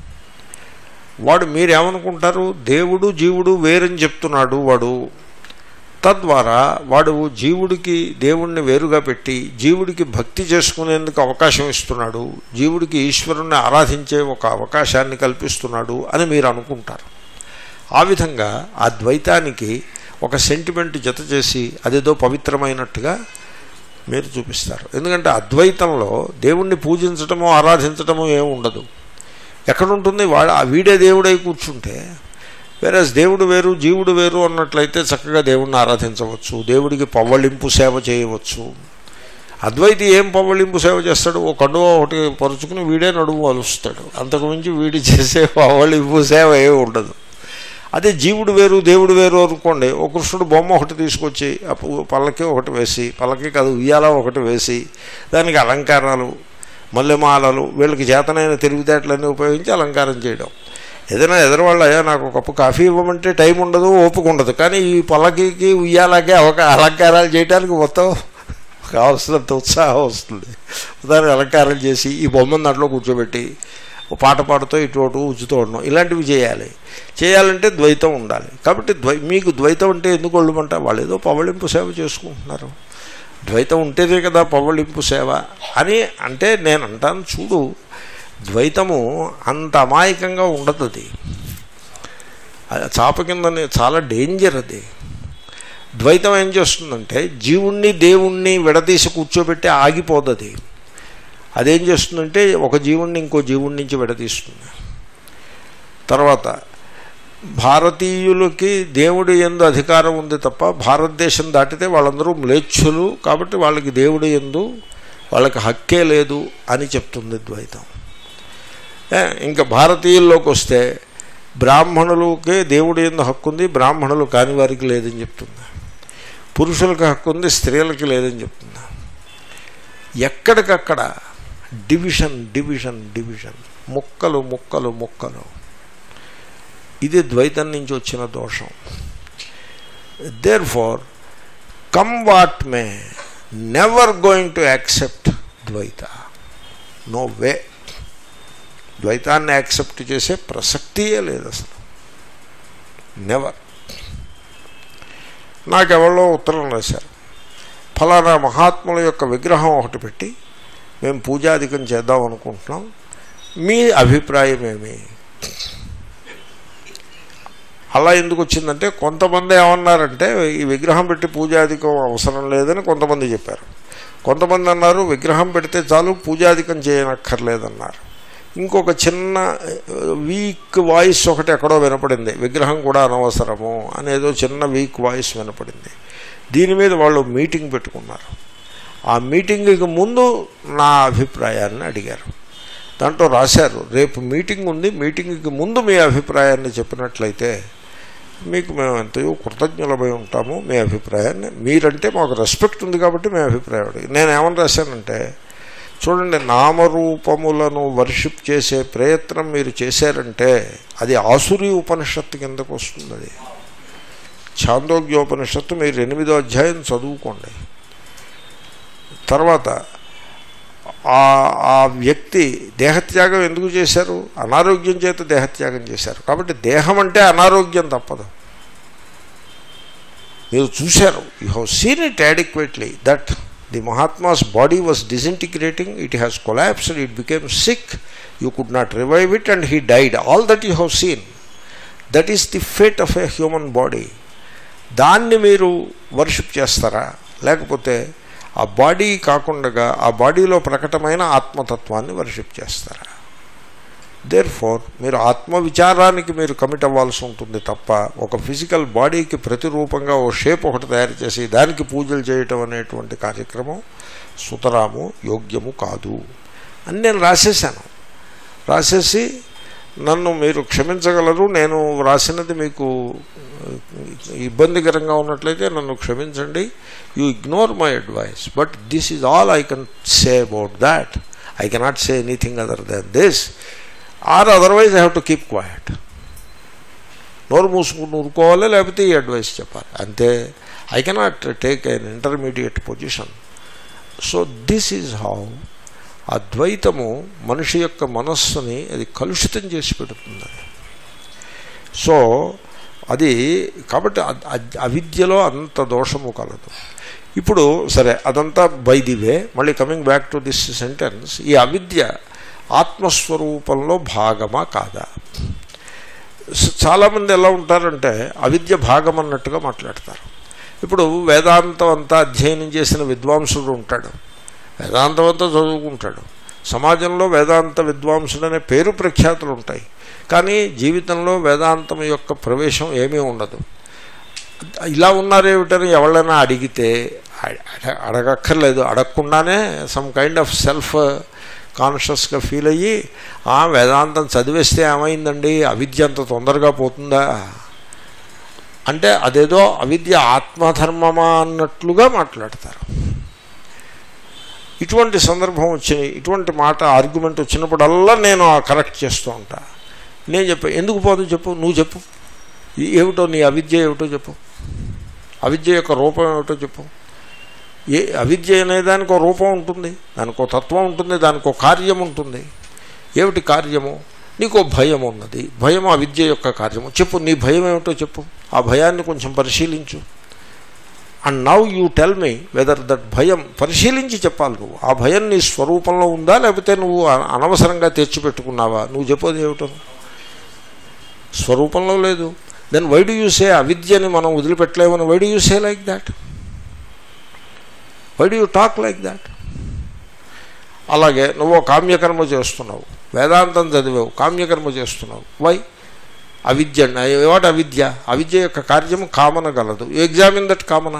వాడు మీరేమనుకుంటారు దేవుడు జీవుడు వేరని చెప్తున్నాడు వాడు తద్వారా వాడు జీవుడికి దేవుణ్ణి వేరుగా పెట్టి జీవుడికి భక్తి చేసుకునేందుకు అవకాశం ఇస్తున్నాడు జీవుడికి ఈశ్వరుణ్ణి ఆరాధించే ఒక అవకాశాన్ని కల్పిస్తున్నాడు అని మీరు అనుకుంటారు ఆ విధంగా ఆ ద్వైతానికి ఒక సెంటిమెంట్ జత చేసి అదేదో పవిత్రమైనట్టుగా మీరు చూపిస్తారు ఎందుకంటే అద్వైతంలో దేవుణ్ణి పూజించటమో ఆరాధించటమో ఏమి ఉండదు ఎక్కడుంటుంది వాడు ఆ వీడే దేవుడై కూర్చుంటే వేరే దేవుడు వేరు జీవుడు వేరు అన్నట్లయితే చక్కగా దేవుడిని ఆరాధించవచ్చు దేవుడికి పవ్వళింపు సేవ చేయవచ్చు అద్వైతి ఏం పవ్వళింపు సేవ చేస్తాడు ఓ కండువ ఒకటి పరుచుకుని వీడే నడుము అలుస్తాడు అంతకుమించి వీడి చేసే పవ్వళింపు సేవ ఏమి ఉండదు అదే జీవుడు వేరు దేవుడు వేరు అనుకోండి ఓ కృష్ణుడు బొమ్మ ఒకటి తీసుకొచ్చి ఆ పు- పల్లకి ఒకటి వేసి పల్లకి కాదు ఉయ్యాల ఒకటి వేసి దానికి అలంకారాలు మల్లెమాలలు వీళ్ళకి చేతనైన తెలివితేటలన్నీ ఉపయోగించి అలంకారం చేయడం ఏదైనా ఎదరవాళ్ళు అయ్యా నాకు ఒక కప్పు కాఫీ ఇవ్వమంటే టైం ఉండదు ఓపిక ఉండదు కానీ ఈ పల్లకి ఉయ్యాలకే అవక అలంకారాలు చేయడానికి మొత్తం కావాల్సినంత ఉత్సాహం వస్తుంది దానికి అలంకారం చేసి ఈ బొమ్మను దాంట్లో కూర్చోబెట్టి ఓ పాట పాడుతూ ఇటు అటు ఉచ్చుతూ ఉండడం ఇలాంటివి చేయాలి చేయాలంటే ద్వైతం ఉండాలి కాబట్టి ద్వై మీకు ద్వైతం అంటే ఎందుకు వెళ్ళమంట వాళ్ళు ఏదో పవళింపు సేవ చేసుకుంటున్నారు ద్వైతం ఉంటేనే కదా పవళింపు సేవ అని అంటే నేను అంటాను చూడు ద్వైతము అంత అమాయకంగా ఉండదు అది అది చాప కిందని చాలా డేంజర్ అది ద్వైతం ఏం చేస్తుందంటే జీవుణ్ణి దేవుణ్ణి విడదీసి కూర్చోబెట్టి ఆగిపోదు అది అదేం చేస్తుందంటే ఒక జీవుణ్ణి ఇంకో జీవుడి నుంచి విడదీస్తుంది తర్వాత భారతీయులకి దేవుడి ఎందు అధికారం ఉంది తప్ప భారతదేశం దాటితే వాళ్ళందరూ మ్లేచ్ఛులు కాబట్టి వాళ్ళకి దేవుడి ఎందు వాళ్ళకి హక్కే లేదు అని చెప్తుంది ద్వైతం ఏ, ఇంకా భారతీయుల్లోకి వస్తే బ్రాహ్మణులకి దేవుడి ఎందు హక్కు ఉంది బ్రాహ్మణులు కాని వారికి లేదని చెప్తుంది పురుషులకు హక్కు ఉంది స్త్రీలకి లేదని చెప్తుంది ఎక్కడికక్కడ డివిజన్ డివిజన్ డివిజన్ ముక్కలు ముక్కలు ముక్కలు ఇది ద్వైతం నుంచి వచ్చిన దోషం therefore come what may never going to accept ద్వైత నో వే ద్వైతాన్ని యాక్సెప్ట్ చేసే ప్రసక్తియే లేదు అసలు నెవర్ నాకెవరో ఉత్తరం రాశారు ఫలానా మహాత్ముల యొక్క విగ్రహం ఒకటి పెట్టి మేము పూజాధికం చేద్దాం అనుకుంటున్నాం మీ అభిప్రాయం ఏమి అలా ఎందుకు వచ్చిందంటే కొంతమంది ఏమన్నారంటే ఈ విగ్రహం పెట్టి పూజాధికం అవసరం లేదని కొంతమంది చెప్పారు కొంతమంది అన్నారు విగ్రహం పెడితే చాలు పూజాధికం చేయనక్కర్లేదన్నారు ఇంకొక చిన్న వీక్ వాయిస్ ఒకటి ఎక్కడో వినపడింది విగ్రహం కూడా అనవసరము అనేదో చిన్న వీక్ వాయిస్ వినపడింది దీని మీద వాళ్ళు మీటింగ్ పెట్టుకున్నారు ఆ మీటింగ్కి ముందు నా అభిప్రాయాన్ని అడిగారు దాంట్లో రాశారు రేపు మీటింగ్ ఉంది మీటింగ్కి ముందు మీ అభిప్రాయాన్ని చెప్పినట్లయితే మీకు మేము ఎంతయో కృతజ్ఞులమై ఉంటాము మీ అభిప్రాయాన్ని మీరంటే మాకు రెస్పెక్ట్ ఉంది కాబట్టి మీ అభిప్రాయం అడిగి నేను ఏమని రాశానంటే చూడండి నామరూపములను వర్షిప్ చేసే ప్రయత్నం మీరు చేశారంటే అది ఆసురి ఉపనిషత్తు కిందకు వస్తుంది అది ఛాందోగ్యోపనిషత్తు మీరు ఎనిమిదో అధ్యాయం చదువుకోండి తర్వాత ఆ ఆ వ్యక్తి దేహత్యాగం ఎందుకు చేశారు అనారోగ్యం చేత దేహత్యాగం చేశారు కాబట్టి దేహం అంటే అనారోగ్యం తప్పదు మీరు చూశారు you have seen it adequately that the mahatma's body was disintegrating it has collapsed it became sick you could not revive it and he died all that you have seen that is the fate of a human body దాన్ని మీరు వర్షిప్ చేస్తారా లేకపోతే ఆ బాడీ కాకుండా ఆ బాడీలో ప్రకటమైన ఆత్మతత్వాన్ని వర్షిప్ చేస్తారా దేర్ ఫోర్ మీరు ఆత్మ విచారానికి మీరు కమిట్ అవ్వాల్సి ఉంటుంది తప్ప ఒక ఫిజికల్ బాడీకి ప్రతిరూపంగా ఓ షేప్ ఒకటి తయారు చేసి దానికి పూజలు చేయటం అనేటువంటి కార్యక్రమం సుతరాము యోగ్యము కాదు అని నేను రాసేసాను రాసేసి నన్ను మీరు క్షమించగలరు నేను రాసినది మీకు ఇబ్బందికరంగా ఉన్నట్లయితే నన్ను క్షమించండి you ignore my advice but this is all I can say about that I cannot say anything other than this or otherwise I have to keep quiet నోరు మూసుకుని ఊరుకోవాలి లేకపోతే ఈ అడ్వైస్ చెప్పాలి అంతే I cannot take an intermediate position so this is how ఆ ద్వైతము మనిషి యొక్క మనస్సుని అది కలుషితం చేసి పెడుతుంది సో అది కాబట్టి అ- అ- అవిద్యలో అంత దోషము కలదు ఇప్పుడు సరే అదంతా బై ది వే మళ్ళీ coming back to this sentence ఈ అవిద్య ఆత్మస్వరూపంలో భాగమా కాదా స- చాలామంది ఎలా ఉంటారంటే అవిద్య భాగం అన్నట్టుగా మాట్లాడతారు ఇప్పుడు వేదాంతం అంతా అధ్యయనం చేసిన విద్వాంసుడు ఉంటాడు వేదాంతం అంతా చదువుకుంటాడు సమాజంలో వేదాంత విద్వాంసుడు అనే పేరు ప్రఖ్యాతులు ఉంటాయి కానీ జీవితంలో వేదాంతం యొక్క ప్రవేశం ఏమీ ఉండదు ఇలా ఉన్నారేమిటని ఎవరైనా అడిగితే అడ- అడ- అడగక్కర్లేదు అడగకుండానే సమ్ కైండ్ ఆఫ్ సెల్ఫ్ కాన్షియస్గా ఫీల్ అయ్యి "ఆ, వేదాంతం చదివేస్తే ఏమైందండి అవిద్య అంత తొందరగా పోతుందా అంటే అదేదో అవిద్య ఆత్మధర్మమా అన్నట్లుగా మాట్లాడతారు ఇటువంటి సందర్భం వచ్చి ఇటువంటి మాట ఆర్గ్యుమెంట్ వచ్చినప్పుడల్లా నేను కరెక్ట్ చేస్తూ ఉంటా నేను చెప్పా ఎందుకు పోదు చెప్పు నువ్వు చెప్పు ఈ- ఏమిటో నీ అవిద్య ఏమిటో చెప్పు అవిద్య యొక్క రూపం ఏమిటో చెప్పు ఏ అవిద్య అనే దానికి ఒక రూపం ఉంటుంది దానికి ఒక తత్వం ఉంటుంది దానికి ఒక కార్యం ఉంటుంది ఏమిటి కార్యము నీకు ఓ భయం ఉన్నది భయం ఆ విద్య యొక్క కార్యము చెప్పు నీ భయం ఏమిటో చెప్పు ఆ భయాన్ని కొంచెం పరిశీలించు and now you tell me whether that భయం పరిశీలించి చెప్పాలి నువ్వు ఆ భయం నీ స్వరూపంలో ఉందా లేకపోతే నువ్వు అ- అనవసరంగా తెచ్చిపెట్టుకున్నావా నువ్వు చెప్పేది ఏమిటో స్వరూపంలో లేదు దెన్ వై డు యూసే అవిద్యని మనం వదిలిపెట్టలేమని why do you say like that why do you talk like that అలాగే నువ్వు కామ్యకర్మ చేస్తున్నావు వేదాంతం చదివావు కామ్యకర్మ చేస్తున్నావు వై అవిద్య వాట్ అవిద్య అవిద్య యొక్క కార్యము కామన గలదు యూ ఎగ్జామిన్ దట్ కామన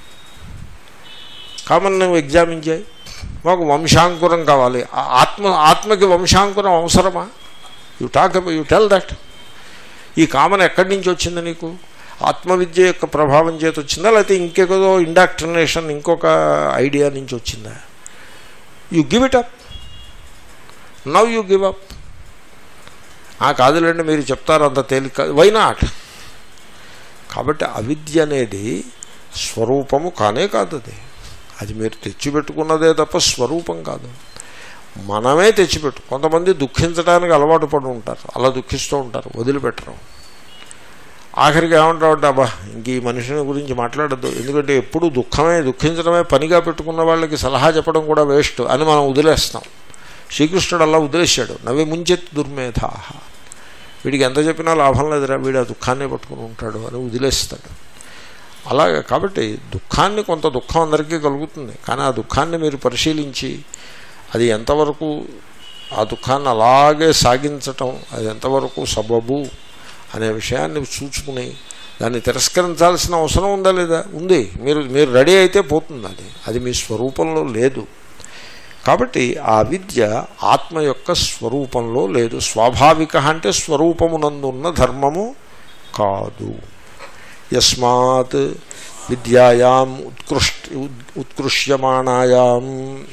కామన్ నువ్వు ఎగ్జామిన్ చేయి మాకు వంశాంకురం కావాలి ఆ ఆత్మ ఆత్మకి వంశాంకురం అవసరమా you talk you tell that ఈ కామన్ ఎక్కడి నుంచి వచ్చింది నీకు ఆత్మవిద్య యొక్క ప్రభావం చేత వచ్చిందా లేకపోతే ఇంకెకదో ఇండాక్ట్రినేషన్ ఇంకొక ఐడియా నుంచి వచ్చిందా you give it up now you give up ఆ కాదులేండి మీరు చెప్తారు అంత తేలిక వై నాట్ కాబట్టి అవిద్య అనేది స్వరూపము కానే కాదు అది అది మీరు తెచ్చిపెట్టుకున్నదే తప్ప స్వరూపం కాదు మనమే తెచ్చిపెట్టు కొంతమంది దుఃఖించడానికి అలవాటు పడి ఉంటారు అలా దుఃఖిస్తూ ఉంటారు వదిలిపెట్టరు ఆఖరికి ఏమంటావు అబ్బా ఇంక ఈ మనిషిని గురించి మాట్లాడద్దు ఎందుకంటే ఎప్పుడు దుఃఖమే దుఃఖించడమే పనిగా పెట్టుకున్న వాళ్ళకి సలహా చెప్పడం కూడా వేస్ట్ అని మనం వదిలేస్తాం శ్రీకృష్ణుడు అలా వదిలేశాడు నవ్వి ముంచెత్ దుర్మేధా వీడికి ఎంత చెప్పినా లాభం లేదురా వీడు ఆ దుఃఖాన్ని పట్టుకుని ఉంటాడు అని వదిలేస్తాడు అలాగే కాబట్టి దుఃఖాన్ని కొంత దుఃఖం అందరికీ కలుగుతుంది కానీ ఆ దుఃఖాన్ని మీరు పరిశీలించి అది ఎంతవరకు ఆ దుఃఖాన్ని అలాగే సాగించటం అది ఎంతవరకు సబబు అనే విషయాన్ని చూసుకుని దాన్ని తిరస్కరించాల్సిన అవసరం ఉందా లేదా ఉంది మీరు మీరు రెడీ అయితే పోతుంది అది అది మీ స్వరూపంలో లేదు కాబట్టి ఆ విద్య ఆత్మ యొక్క స్వరూపంలో లేదు స్వాభావిక అంటే స్వరూపమునందున్న ధర్మము కాదు యస్మాత్ విద్యాయాం ఉత్కృష్ట ఉత్కృష్యమాణాయాం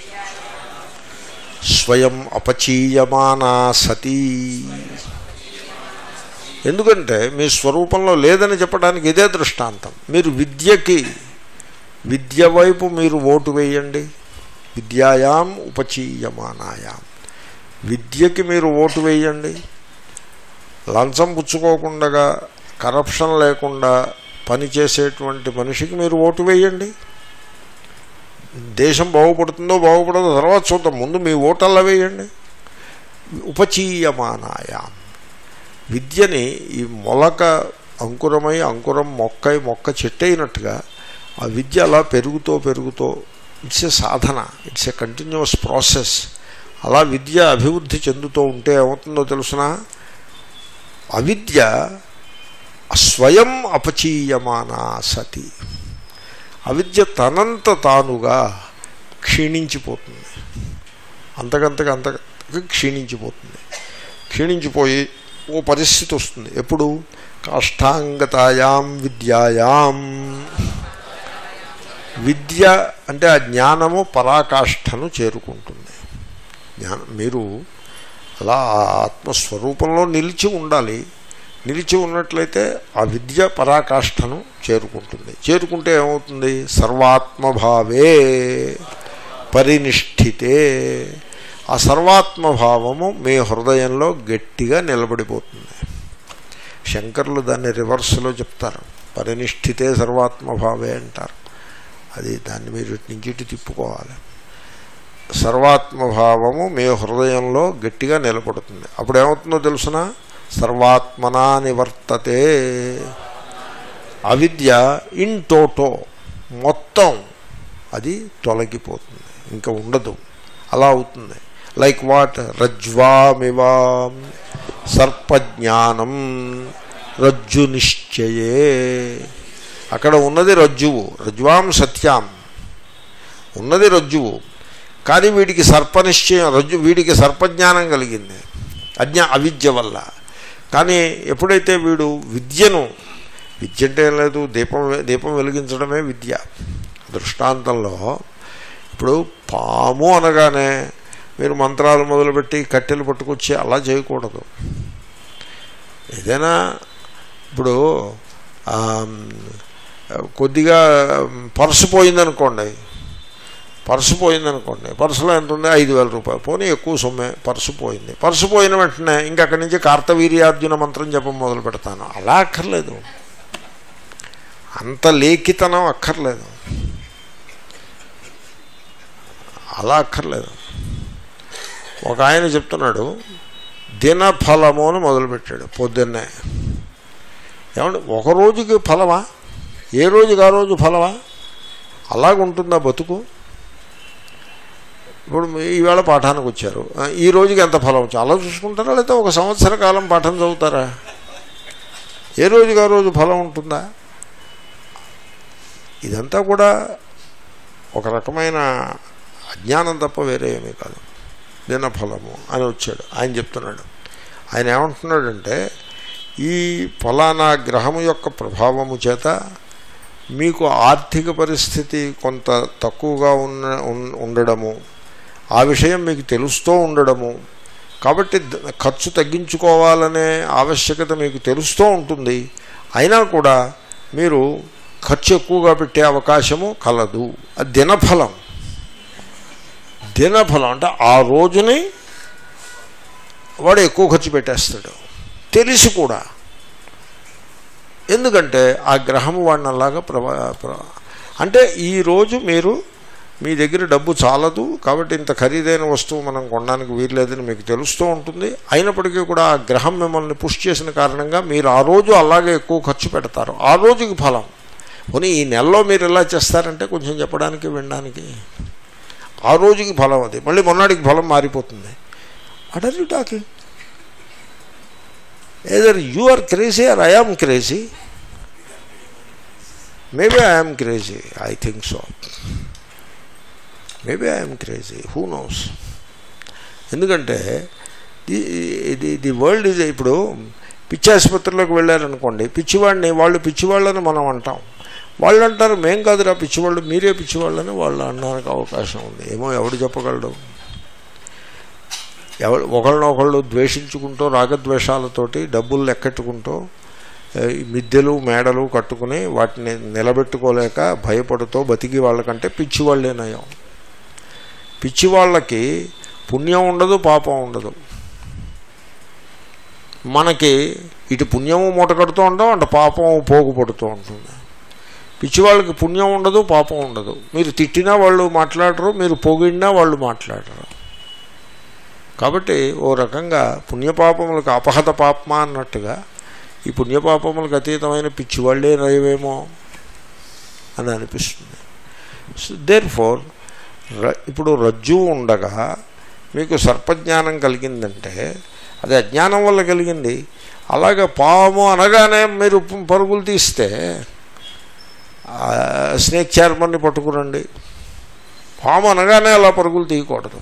స్వయం అపచీయమానా సతీ ఎందుకంటే మీ స్వరూపంలో లేదని చెప్పడానికి ఇదే దృష్టాంతం మీరు విద్యకి విద్య వైపు మీరు ఓటు వేయండి విద్యాయాం ఉపచీయమానాయాం విద్యకి మీరు ఓటు వేయండి లంచం పుచ్చుకోకుండా కరప్షన్ లేకుండా పనిచేసేటువంటి మనిషికి మీరు ఓటు వేయండి దేశం బాగుపడుతుందో బాగుపడదో తర్వాత చూద్దాం ముందు మీ ఓటల్లా వేయండి ఉపచీయమానాయాం విద్యని ఈ మొలక అంకురమై అంకురం మొక్కై మొక్క చెట్టయినట్టుగా ఆ విద్య అలా పెరుగుతూ పెరుగుతూ ఇట్స్ ఏ సాధన ఇట్స్ ఏ కంటిన్యూస్ ప్రాసెస్ అలా విద్య అభివృద్ధి చెందుతూ ఉంటే ఏమవుతుందో తెలుసిన అవిద్య స్వయం అపచీయమానా సతి అవిద్య తనంత తానుగా క్షీణించిపోతుంది అంతకంతకు అంతకంతకు క్షీణించిపోతుంది క్షీణించిపోయి ఓ పరిస్థితి వస్తుంది ఎప్పుడు కాష్టాంగతాయాం విద్యాయాం విద్య అంటే ఆ జ్ఞానము పరాకాష్ఠను చేరుకుంటుంది జ్ఞానం మీరు అలా ఆ ఆత్మస్వరూపంలో నిలిచి ఉండాలి నిలిచి ఉన్నట్లయితే ఆ విద్య పరాకాష్ఠను చేరుకుంటుంది చేరుకుంటే ఏమవుతుంది సర్వాత్మభావే పరినిష్ఠితే ఆ సర్వాత్మభావము మీ హృదయంలో గట్టిగా నిలబడిపోతుంది శంకర్లు దాన్ని రివర్స్లో చెప్తారు పరినిష్ఠితే సర్వాత్మభావే అంటారు అది దాన్ని మీరు ఇటు నుంచి ఇటు తిప్పుకోవాలి సర్వాత్మభావము మీ హృదయంలో గట్టిగా నిలబడుతుంది అప్పుడు ఏమవుతుందో తెలుసిన సర్వాత్మనా నివర్తతే అవిద్య ఇన్ టోటో మొత్తం అది తొలగిపోతుంది ఇంకా ఉండదు అలా అవుతుంది లైక్ వాట్ రజ్వామివా సర్పజ్ఞానం రజ్జు నిశ్చయే అక్కడ ఉన్నది రజ్జువు రజ్వాం సత్యాం ఉన్నది రజ్జువు కానీ వీడికి సర్పనిశ్చయం రజ్జు వీడికి సర్పజ్ఞానం కలిగింది అజ్ఞా అవిద్య వల్ల కానీ ఎప్పుడైతే వీడు విద్యను విద్య అంటే ఏం లేదు దీపం దీపం వెలిగించడమే విద్య దృష్టాంతంలో ఇప్పుడు పాము అనగానే మీరు మంత్రాలు మొదలుపెట్టి కట్టెలు పట్టుకొచ్చి అలా చేయకూడదు ఏదైనా ఇప్పుడు కొద్దిగా పర్సు పోయిందనుకోండి పర్సు పోయిందనుకోండి పర్సులో ఎంత ఉంది ఐదు వేల రూపాయలు పోనీ ఎక్కువ సొమ్మే పర్సు పోయింది పర్సు పోయిన వెంటనే ఇంక అక్కడి నుంచి కార్తవీర్యార్జున మంత్రం చెప్పం మొదలు పెడతాను అలా అక్కర్లేదు అంత లేఖితనం అక్కర్లేదు అలా అక్కర్లేదు ఒక ఆయన చెప్తున్నాడు దినఫలము అని మొదలుపెట్టాడు పొద్దున్నే ఏమంటే ఒక రోజుకి ఫలమా ఏ రోజుకి ఆ రోజు ఫలమా అలాగుంటుందా బతుకు ఇప్పుడు మీ ఈవేళ పాఠానికి వచ్చారు ఆ, ఈ రోజుకి ఎంత ఫలం వచ్చి అలా చూసుకుంటారా లేకపోతే ఒక సంవత్సర కాలం పాఠం చదువుతారా ఏ రోజుకి ఆ రోజు ఫలం ఉంటుందా ఇదంతా కూడా ఒక రకమైన అజ్ఞానం తప్ప వేరే ఏమీ కాదు దినఫలము అని వచ్చాడు ఆయన చెప్తున్నాడు ఆయన ఏమంటున్నాడంటే ఈ ఫలానా గ్రహము యొక్క ప్రభావము చేత మీకు ఆర్థిక పరిస్థితి కొంత తక్కువగా ఉన్న ఉన్- ఉండడము ఆ విషయం మీకు తెలుస్తూ ఉండడము కాబట్టి ద- ఖర్చు తగ్గించుకోవాలనే ఆవశ్యకత మీకు తెలుస్తూ ఉంటుంది అయినా కూడా మీరు ఖర్చు ఎక్కువగా పెట్టే అవకాశము కలదు అది దినఫలం దినఫలం అంటే ఆ రోజుని వాడు ఎక్కువ ఖర్చు పెట్టేస్తాడు తెలిసి కూడా ఎందుకంటే ఆ గ్రహము వాడిని అలాగా ప్రభా ప్ర- అంటే ఈరోజు మీరు మీ దగ్గర డబ్బు చాలదు కాబట్టి ఇంత ఖరీదైన వస్తువు మనం కొనడానికి వీల్లేదని మీకు తెలుస్తూ ఉంటుంది అయినప్పటికీ కూడా ఆ గ్రహం మిమ్మల్ని పుష్ చేసిన కారణంగా మీరు ఆ రోజు అలాగే ఎక్కువ ఖర్చు పెడతారు ఆ రోజుకి ఫలం పోనీ ఈ నెలలో మీరు ఎలా చేస్తారంటే కొంచెం చెప్పడానికి వినడానికి ఆ రోజుకి ఫలం అది మళ్ళీ మొన్నటికి ఫలం మారిపోతుంది what are you talking either you are crazy or I am crazy maybe I'm crazy I think so maybe I'm crazy who knows ఎందుకంటే ది ఇది ది వరల్డ్ ఇది ఇప్పుడు పిచ్చి ఆసుపత్రిలోకి వెళ్ళారనుకోండి పిచ్చివాడిని వాళ్ళు పిచ్చివాళ్ళని మనం అంటాం వాళ్ళు అంటారు మేం కాదురా పిచ్చివాళ్ళు మీరే పిచ్చివాళ్ళని వాళ్ళు అనడానికి అవకాశం ఉంది ఏమో ఎవడు చెప్పగలడు ఎవరు ఒకళ్ళనొకళ్ళు ద్వేషించుకుంటూ రాగద్వేషాలతోటి డబ్బులు లెక్కెట్టుకుంటూ ఏ, ఈ మిద్దెలు మేడలు కట్టుకుని వాటిని నిలబెట్టుకోలేక భయపడుతూ బతికి వాళ్ళకంటే పిచ్చి వాళ్ళే నయం పిచ్చి వాళ్ళకి పుణ్యం ఉండదు పాపం ఉండదు మనకి ఇటు పుణ్యము మూట కడుతూ ఉంటాం అంటే పాపం పోగు పడుతూ ఉంటుంది పిచ్చి వాళ్ళకి పుణ్యం ఉండదు పాపం ఉండదు మీరు తిట్టినా వాళ్ళు మాట్లాడరు మీరు పొగిడినా వాళ్ళు మాట్లాడరు కాబట్టి ఓ రకంగా పుణ్యపాపములకు అపహత పాపమా అన్నట్టుగా ఈ పుణ్యపాపములకు అతీతమైన పిచ్చివాళ్లే నయమేమో అని అనిపిస్తుంది దేర్ ఫోర్ ఇప్పుడు రజ్జువు ఉండగా మీకు సర్పజ్ఞానం కలిగిందంటే అది అజ్ఞానం వల్ల కలిగింది అలాగే పాము అనగానే మీరు పరుగులు తీస్తే ఆ స్నేక్ చైర్మన్ని పట్టుకురండి పాము అనగానే అలా పరుగులు తీయకూడదు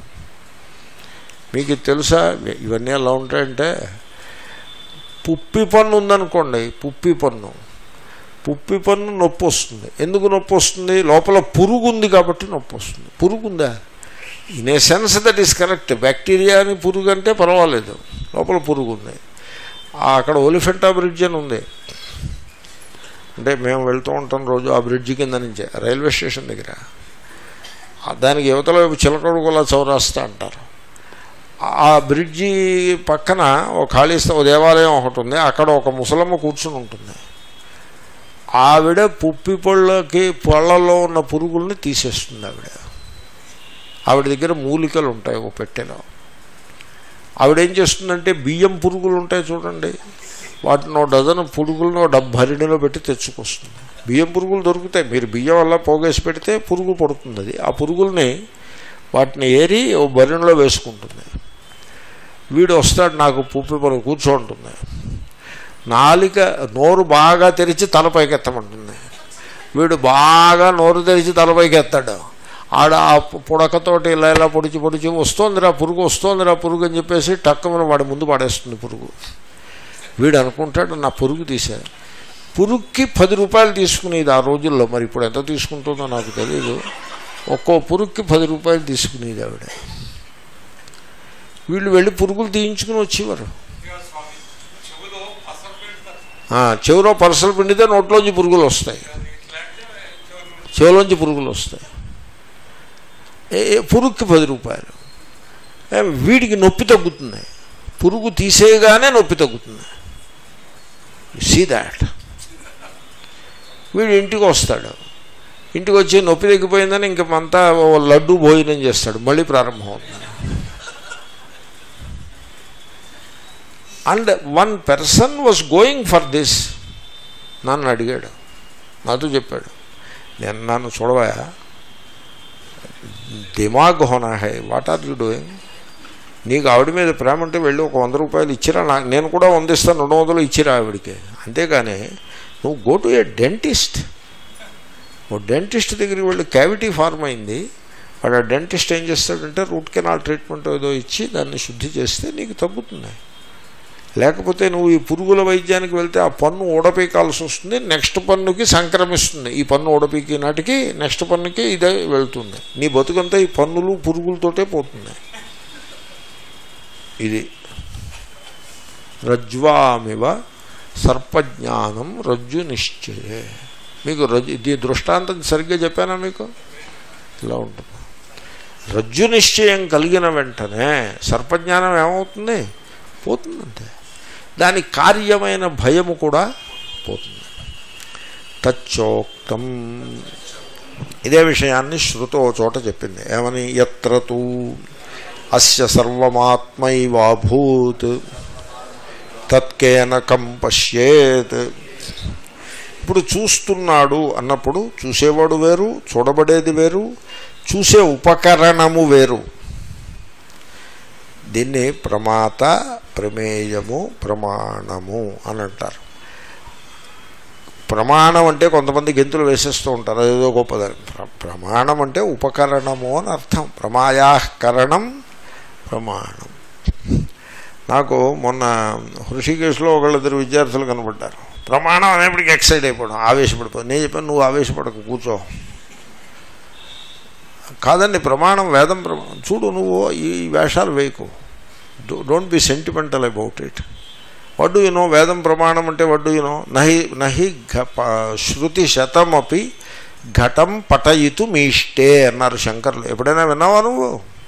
మీకు ఇది తెలుసా ఇవన్నీ ఎలా ఉంటాయంటే పుప్పి పన్ను ఉందనుకోండి పుప్పి పన్ను పుప్పి పన్ను నొప్పి వస్తుంది ఎందుకు నొప్పి వస్తుంది లోపల పురుగు ఉంది కాబట్టి నొప్పి వస్తుంది పురుగు ఉందా in a sense that is correct bacteria అని పురుగు అంటే పర్వాలేదు లోపల పురుగు ఉంది ఆ అక్కడ ఒలిఫెంటా బ్రిడ్జ్ అని ఉంది అంటే మేము వెళ్తూ ఉంటాం రోజు ఆ బ్రిడ్జి కింద నుంచే రైల్వే స్టేషన్ దగ్గర ఆ దానికి యువతల వైపు చిలకడుగుల చౌరాస్తా అంటారు ఆ బ్రిడ్జి పక్కన ఒక ఖాళీ స్థ- ఓ దేవాలయం ఒకటి ఉంది అక్కడ ఒక ముసలమ్మ కూర్చుని ఉంటుంది ఆవిడ పుప్పి పళ్ళకి పళ్ళల్లో ఉన్న పురుగుల్ని తీసేస్తుంది ఆవిడ ఆవిడ దగ్గర మూలికలు ఉంటాయి ఓ పెట్టెలో ఆవిడ ఏం చేస్తుందంటే బియ్యం పురుగులు ఉంటాయి చూడండి వాటిని ఓ డజన్ పురుగులను ఓ డబ్బు హరిణిలో పెట్టి తెచ్చుకొస్తుంది బియ్యం పురుగులు దొరుకుతాయి మీరు బియ్యం వల్ల పోగేసి పెడితే పురుగు పడుతుంది అది ఆ పురుగుల్ని వాటిని ఏరి ఓ బరిణలో వేసుకుంటుంది వీడు వస్తాడు నాకు పుప్పి పరుగు కూర్చోంటుంది నాలిక నోరు బాగా తెరిచి తలపైకి ఎత్తమంటుంది వీడు బాగా నోరు తెరిచి తలపైకి ఎత్తాడు ఆడ ఆ పు- పుడకతోటి ఇలా ఇలా పొడిచి పొడిచి వస్తోందిరా పురుగు వస్తోందిరా పురుగు అని చెప్పేసి టక్కమని వాడి ముందు పడేస్తుంది పురుగు వీడు అనుకుంటాడు నా పురుగు తీశాడు పురుగుకి పది రూపాయలు తీసుకునేది ఆ రోజుల్లో మరి ఇప్పుడు ఎంత తీసుకుంటుందో నాకు తెలియదు ఒక్కో పురుగుకి పది రూపాయలు తీసుకునేది ఆవిడ వీళ్ళు వెళ్ళి పురుగులు తీయించుకుని వచ్చేవారు స్వామి చెవులో అసలు పెడతారు ఆ, చెవిలో పరసలు పిండితే నోట్లోంచి పురుగులు వస్తాయి ఇట్లాంటి చెవులు చెవిలోంచి పురుగులు వస్తాయి ఏ- ఏ పురుగుకి పది రూపాయలు ఏ, వీడికి నొప్పి తగ్గుతుంది పురుగు తీసేయగానే నొప్పి తగ్గుతుంది సీ దాట్ వీడు ఇంటికి వస్తాడు ఇంటికి వచ్చి నొప్పి తగ్గిపోయిందని ఇంక అంతా ఓ లడ్డు భోజనం చేస్తాడు మళ్ళీ ప్రారంభం అవుతుంది and one person was going for this నన్ను అడిగాడు నాతో చెప్పాడు నేను నన్ను చూడవా దిమాగ్ హోనా హై వాట్ ఆర్ యూ డూయింగ్ నీకు ఆవిడ మీద ప్రేమ ఉంటే వెళ్ళి ఒక వంద రూపాయలు ఇచ్చిరా నాకు నేను కూడా వందిస్తాను రెండు వందలు ఇచ్చిరా ఆవిడికి అంతేగాని నువ్వు గో టు ఏ డెంటిస్ట్ ఓ డెంటిస్ట్ దగ్గరికి వెళ్ళి క్యావిటీ ఫార్మ్ అయింది వాడు ఆ డెంటిస్ట్ ఏం చేస్తాడంటే రూట్ కెనాల్ ట్రీట్మెంట్ ఏదో ఇచ్చి దాన్ని శుద్ధి చేస్తే నీకు తగ్గుతుంది లేకపోతే నువ్వు ఈ పురుగుల వైద్యానికి వెళ్తే ఆ పన్ను ఊడపీకాల్సి వస్తుంది నెక్స్ట్ పన్నుకి సంక్రమిస్తుంది ఈ పన్ను ఊడపీకి నాటికి నెక్స్ట్ పన్నుకి ఇదే వెళ్తుంది నీ బతుకంతా ఈ పన్నులు పురుగులతోటే పోతుంది ఇది రజ్వామివ సర్పజ్ఞానం రజ్జు నిశ్చయే మీకు రజ్జు దీ దృష్టాంతం సరిగ్గా చెప్పానా మీకు ఇలా ఉంటుంది రజ్జు నిశ్చయం కలిగిన వెంటనే సర్పజ్ఞానం ఏమవుతుంది పోతుందంతే దాని కార్యమైన భయము కూడా పోతుంది తచ్చోక్తం ఇదే విషయాన్ని శృతో చోట చెప్పింది ఏమని ఎత్రతూ అస్య సర్వమాత్మైవాభూత్ తత్కేనకం పశ్యేత్ ఇప్పుడు చూస్తున్నాడు అన్నప్పుడు చూసేవాడు వేరు చూడబడేది వేరు చూసే ఉపకరణము వేరు దీన్ని ప్రమాత ప్రమేయము ప్రమాణము అని అంటారు ప్రమాణం అంటే కొంతమంది గెంతులు వేసేస్తూ ఉంటారు అదేదో గొప్పదని ప్ర- ప్రమాణం అంటే ఉపకరణము అని అర్థం ప్రమాయాకరణం ప్రమాణం నాకు మొన్న హృషికేశ్లో ఒకళ్ళిద్దరు విద్యార్థులు కనబడ్డారు ప్రమాణం అనేప్పటికీ ఎక్సైట్ అయిపోవడం ఆవేశపడిపోయి నేను చెప్పాను నువ్వు ఆవేశపడకు కూర్చో కాదండి ప్రమాణం వేదం ప్రమాణం చూడు నువ్వు ఈ వేషాలు వేయకు don't be sentimental about it వడ్డు యునో వేదం ప్రమాణం అంటే వడ్డు యునో నహి నహి ఘ- ప- శృతి శతమపి ఘటం పటయితు మీష్టే అన్నారు శంకర్లు ఎప్పుడైనా విన్నావా నువ్వు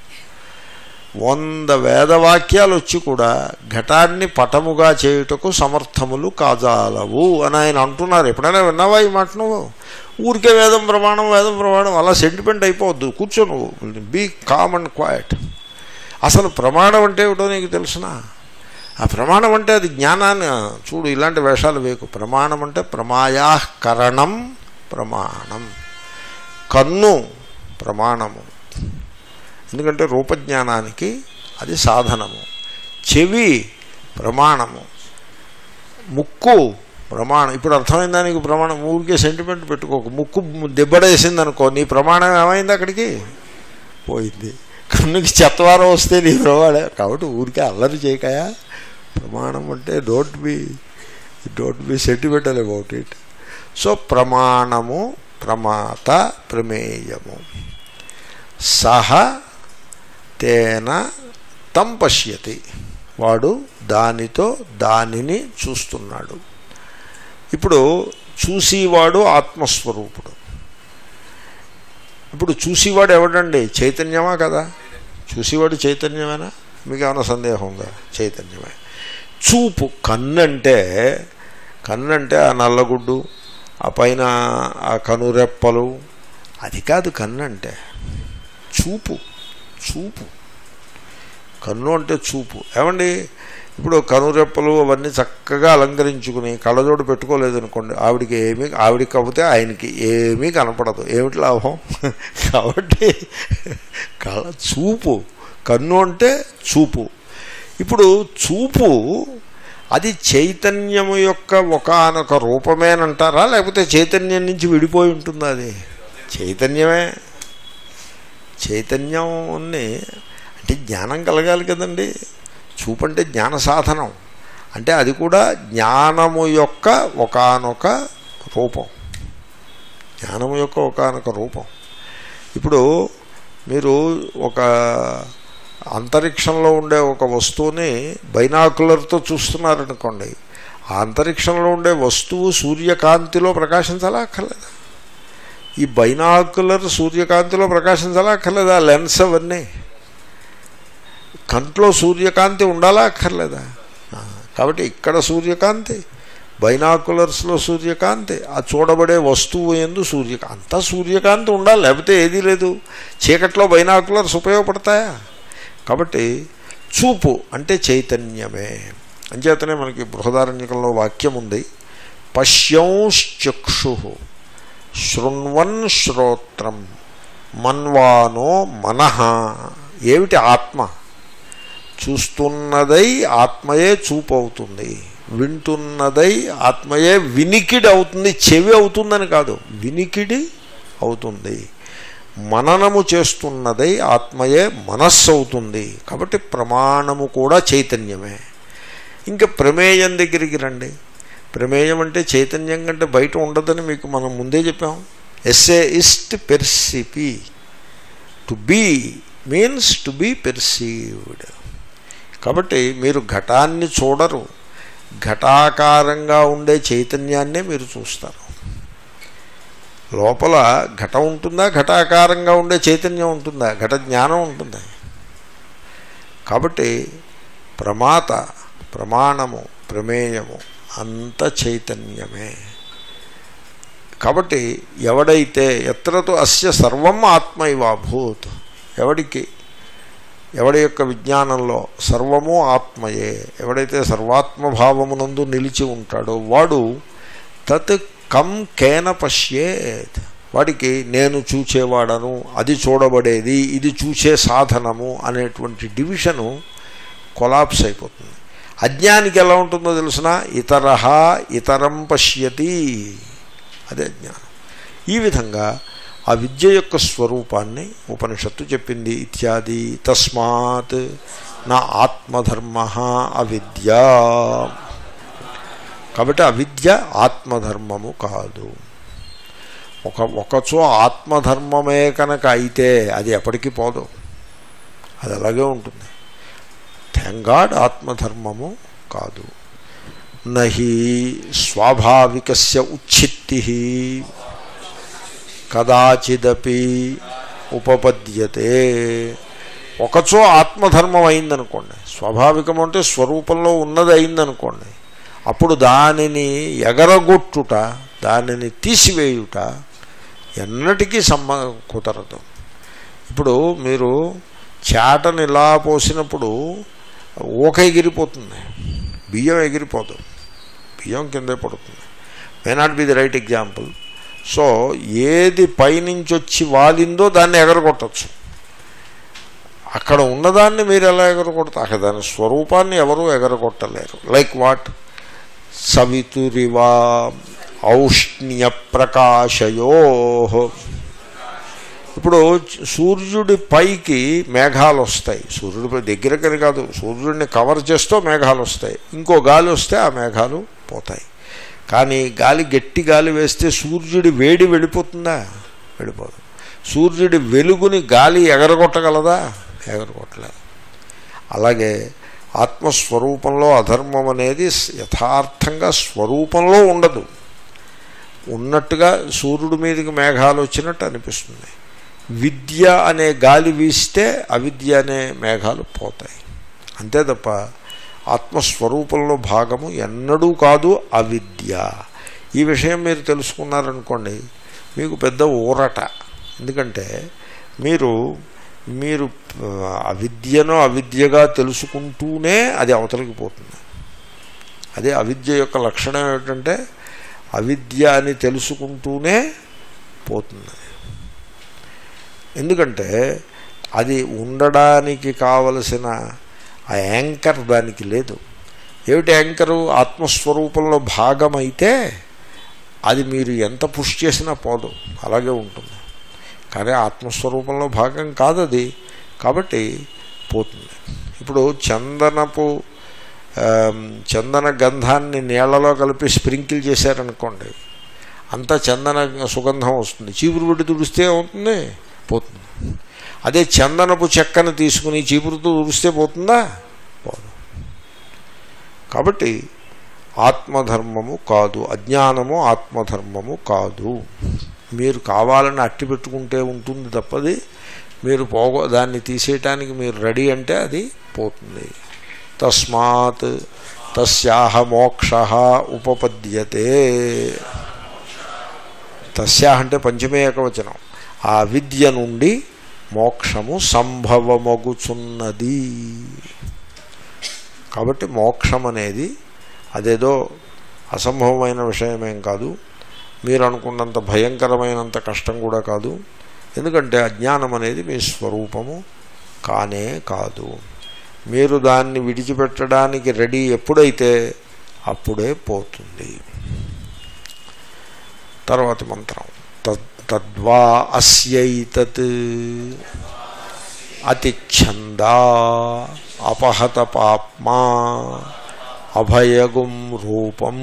వంద వేదవాక్యాలు వచ్చి కూడా ఘటాన్ని పటముగా చేయుటకు సమర్థములు కాజాలవు అని ఆయన అంటున్నారు ఎప్పుడైనా విన్నావా ఈ మాట నువ్వు ఊరికే వేదం ప్రమాణం వేదం ప్రమాణం అలా సెంటిమెంట్ అయిపోవద్దు కూర్చో నువ్వు బీ కామ్ అండ్ క్వైట్ అసలు ప్రమాణం అంటే ఏమిటో నీకు తెలుసునా ఆ ప్రమాణం అంటే అది జ్ఞానాన్ని చూడు ఇలాంటి వేషాలు వేకు ప్రమాణం అంటే ప్రమాయాకరణం ప్రమాణం కన్ను ప్రమాణము ఎందుకంటే రూపజ్ఞానానికి అది సాధనము చెవి ప్రమాణము ముక్కు ప్రమాణం ఇప్పుడు అర్థమైందా నీకు ప్రమాణం ఊరికే సెంటిమెంట్ పెట్టుకోకు ముక్కు దెబ్బడేసింది అనుకో నీ ప్రమాణం ఏమైంది అక్కడికి పోయింది కన్నుకి చెత్తవారం వస్తే నీ ప్రమాణం కాబట్టి ఊరికే అల్లరి చేయకయా ప్రమాణం అంటే don't be don't be sentimental about it so ప్రమాణము ప్రమాత ప్రమేయము సహ తేన తం పశ్యతి వాడు దానితో దానిని చూస్తున్నాడు ఇప్పుడు చూసేవాడు ఆత్మస్వరూపుడు ఇప్పుడు చూసేవాడు ఎవడండి చైతన్యమా కదా చూసేవాడు చైతన్యమేనా మీకు ఏమైనా సందేహం ఉందా చైతన్యమే చూపు కన్నంటే కన్నంటే ఆ నల్లగుడ్డు ఆ పైన ఆ కనురెప్పలు అది కాదు కన్నంటే చూపు చూపు కన్ను అంటే చూపు ఏమండి ఇప్పుడు కనురెప్పలు అవన్నీ చక్కగా అలంకరించుకుని కళ్ళజోడు పెట్టుకోలేదు అనుకోండి ఆవిడికి ఏమీ ఆవిడికి కాకపోతే ఆయనకి ఏమీ కనపడదు ఏమిటి లాభం కాబట్టి కళ చూపు కన్ను అంటే చూపు ఇప్పుడు చూపు అది చైతన్యము యొక్క ఒకనొక రూపమేనంటారా లేకపోతే చైతన్యం నుంచి విడిపోయి ఉంటుందా అది చైతన్యమే చైతన్యాన్ని అంటే జ్ఞానం కలగాలి కదండి చూపు అంటే జ్ఞాన సాధనం అంటే అది కూడా జ్ఞానము యొక్క ఒకనొక రూపం జ్ఞానము యొక్క ఒకనొక రూపం ఇప్పుడు మీరు ఒక అంతరిక్షంలో ఉండే ఒక వస్తువుని బైనాకులర్తో చూస్తున్నారనుకోండి ఆ అంతరిక్షంలో ఉండే వస్తువు సూర్యకాంతిలో ప్రకాశించాలా అక్కర్లేదా ఈ బైనాకులర్ సూర్యకాంతిలో ప్రకాశించాలా అక్కర్లేదా లెన్స్ అవన్నీ కంట్లో సూర్యకాంతి ఉండాలా అక్కర్లేదా ఆ, కాబట్టి ఇక్కడ సూర్యకాంతి బైనాకులర్స్లో సూర్యకాంతి ఆ చూడబడే వస్తువు ఎందు సూర్యకాంతి అంతా సూర్యకాంతి ఉండాలి లేకపోతే ఏదీ లేదు చీకట్లో బైనాకులర్స్ ఉపయోగపడతాయా కాబట్టి చూపు అంటే చైతన్యమే అంచేతనే మనకి బృహదారణ్యకంలో వాక్యం ఉంది పశ్యంశ్చక్షు శృణ్వన్ శ్రోత్రం మన్వానో మనః ఏమిటి ఆత్మ చూస్తున్నదై ఆత్మయే చూపు అవుతుంది వింటున్నదై ఆత్మయే వినికిడి అవుతుంది చెవి అవుతుందని కాదు వినికిడి అవుతుంది మననము చేస్తున్నదై ఆత్మయే మనస్సు అవుతుంది కాబట్టి ప్రమాణము కూడా చైతన్యమే ఇంకా ప్రమేయం దగ్గరికి రండి ప్రమేయం అంటే చైతన్యం కంటే బయట ఉండదని మీకు మనం ముందే చెప్పాం ఎస్ఏ ఇస్ట్ పెర్సిపి to be means to be perceived కాబట్టి మీరు ఘటాన్ని చూడరు ఘటాకారంగా ఉండే చైతన్యాన్నే మీరు చూస్తారు లోపల ఘటం ఉంటుందా ఘటాకారంగా ఉండే చైతన్యం ఉంటుందా ఘట జ్ఞానం ఉంటుందా కాబట్టి ప్రమాత ప్రమాణము ప్రమేయము అంత చైతన్యమే కాబట్టి ఎవడైతే ఎత్రతో అస్య సర్వం ఆత్మైవాభూత్ ఎవడికి ఎవడి యొక్క విజ్ఞానంలో సర్వము ఆత్మయే ఎవడైతే సర్వాత్మభావమునందు నిలిచి ఉంటాడో వాడు తత్ కం కేన పశ్యేత్ వాడికి నేను చూచేవాడను అది చూడబడేది ఇది చూసే సాధనము అనేటువంటి డివిజను కొలాప్స్ అయిపోతుంది అజ్ఞానికి ఎలా ఉంటుందో తెలిసిన ఇతర ఇతరం పశ్యతి అదే జ్ఞానం ఈ విధంగా ఆ విద్య యొక్క స్వరూపాన్ని ఉపనిషత్తు చెప్పింది ఇత్యాది తస్మాత్ నా ఆత్మధర్మ అవిద్య కాబట్టి అవిద్య ఆత్మధర్మము కాదు ఒక ఒకచో ఆత్మధర్మమే కనుక అయితే అది ఎప్పటికీ పోదు అది అలాగే ఉంటుంది థ్యాంగాడ్ ఆత్మధర్మము కాదు నహి స్వాభావికస్య ఉచ్ఛిత్తి కదాచిదపి ఉపపద్యతే ఒకచో ఆత్మధర్మం అయిందనుకోండి స్వాభావికం అంటే స్వరూపంలో ఉన్నది అయిందనుకోండి అప్పుడు దానిని ఎగరగొట్టుట దానిని తీసివేయుట ఎన్నటికీ సమ్మ కుదరదు ఇప్పుడు మీరు చేటను ఇలా పోసినప్పుడు ఊక ఎగిరిపోతుంది బియ్యం ఎగిరిపోదు బియ్యం కిందే పడుతుంది may not be the right example so ఏది పైనుంచి వచ్చి వాలిందో దాన్ని ఎగరగొట్టచ్చు అక్కడ ఉన్నదాన్ని మీరు ఎలా ఎగరగొడతారు అక్కడ దాని స్వరూపాన్ని ఎవరూ ఎగరగొట్టలేరు లైక్ వాట్ సవితురివా ఔష్ణ్య ప్రకాశయో ఇప్పుడు సూర్యుడి పైకి మేఘాలు వస్తాయి సూర్యుడిపై దగ్గరకని కాదు సూర్యుడిని కవర్ చేస్తూ మేఘాలు వస్తాయి ఇంకో గాలి వస్తే ఆ మేఘాలు పోతాయి కానీ గాలి గట్టి గాలి వేస్తే సూర్యుడి వేడి వెళ్ళిపోతుందా వెళ్ళిపోదు సూర్యుడి వెలుగుని గాలి ఎగరగొట్టగలదా ఎగరగొట్టలేదు అలాగే ఆత్మస్వరూపంలో అధర్మం అనేది యథార్థంగా స్వరూపంలో ఉండదు ఉన్నట్టుగా సూర్యుడి మీదకి మేఘాలు వచ్చినట్టు అనిపిస్తుంది విద్య అనే గాలి వీస్తే అవిద్య అనే మేఘాలు పోతాయి అంతే తప్ప ఆత్మస్వరూపంలో భాగము ఎన్నడూ కాదు అవిద్య ఈ విషయం మీరు తెలుసుకున్నారనుకోండి మీకు పెద్ద ఊరట ఎందుకంటే మీరు మీరు అవిద్యను అవిద్యగా తెలుసుకుంటూనే అది అవతలికి పోతుంది అదే అవిద్య యొక్క లక్షణం ఏమిటంటే అవిద్య అని తెలుసుకుంటూనే పోతుంది ఎందుకంటే అది ఉండడానికి కావలసిన ఆ యాంకర్ దానికి లేదు ఏమిటి యాంకరు ఆత్మస్వరూపంలో భాగమైతే అది మీరు ఎంత పుష్ చేసినా పోదు అలాగే ఉంటుంది కానీ ఆత్మస్వరూపంలో భాగం కాదు అది కాబట్టి పోతుంది ఇప్పుడు చందనపు చందన గంధాన్ని నీళ్లలో కలిపి స్ప్రింకిల్ చేశారనుకోండి అంతా చందన సుగంధం వస్తుంది చీపురు పెట్టి తుడిస్తే అవుతుంది పోతుంది అదే చందనపు చెక్కను తీసుకుని చీపురుతో తుడిస్తే పోతుందా పోదు కాబట్టి ఆత్మధర్మము కాదు అజ్ఞానము ఆత్మధర్మము కాదు మీరు కావాలని అట్టి పెట్టుకుంటే ఉంటుంది తప్పది మీరు పోగో దాన్ని తీసేయటానికి మీరు రెడీ అంటే అది పోతుంది తస్మాత్ తస్యాహ మోక్ష ఉపపద్యతే తస్యాహ అంటే పంచమే ఏకవచనం ఆ విద్య నుండి మోక్షము సంభవమగుచున్నది కాబట్టి మోక్షం అనేది అదేదో అసంభవమైన విషయమేం కాదు మీరు అనుకున్నంత భయంకరమైనంత కష్టం కూడా కాదు ఎందుకంటే అజ్ఞానం అనేది మీ స్వరూపము కానే కాదు మీరు దాన్ని విడిచిపెట్టడానికి రెడీ ఎప్పుడైతే అప్పుడే పోతుంది తర్వాతి మంత్రం తద్ తద్వా అస్యైతత్ అతిచ్ఛందా అపహత పాప్మా అభయగుం రూపం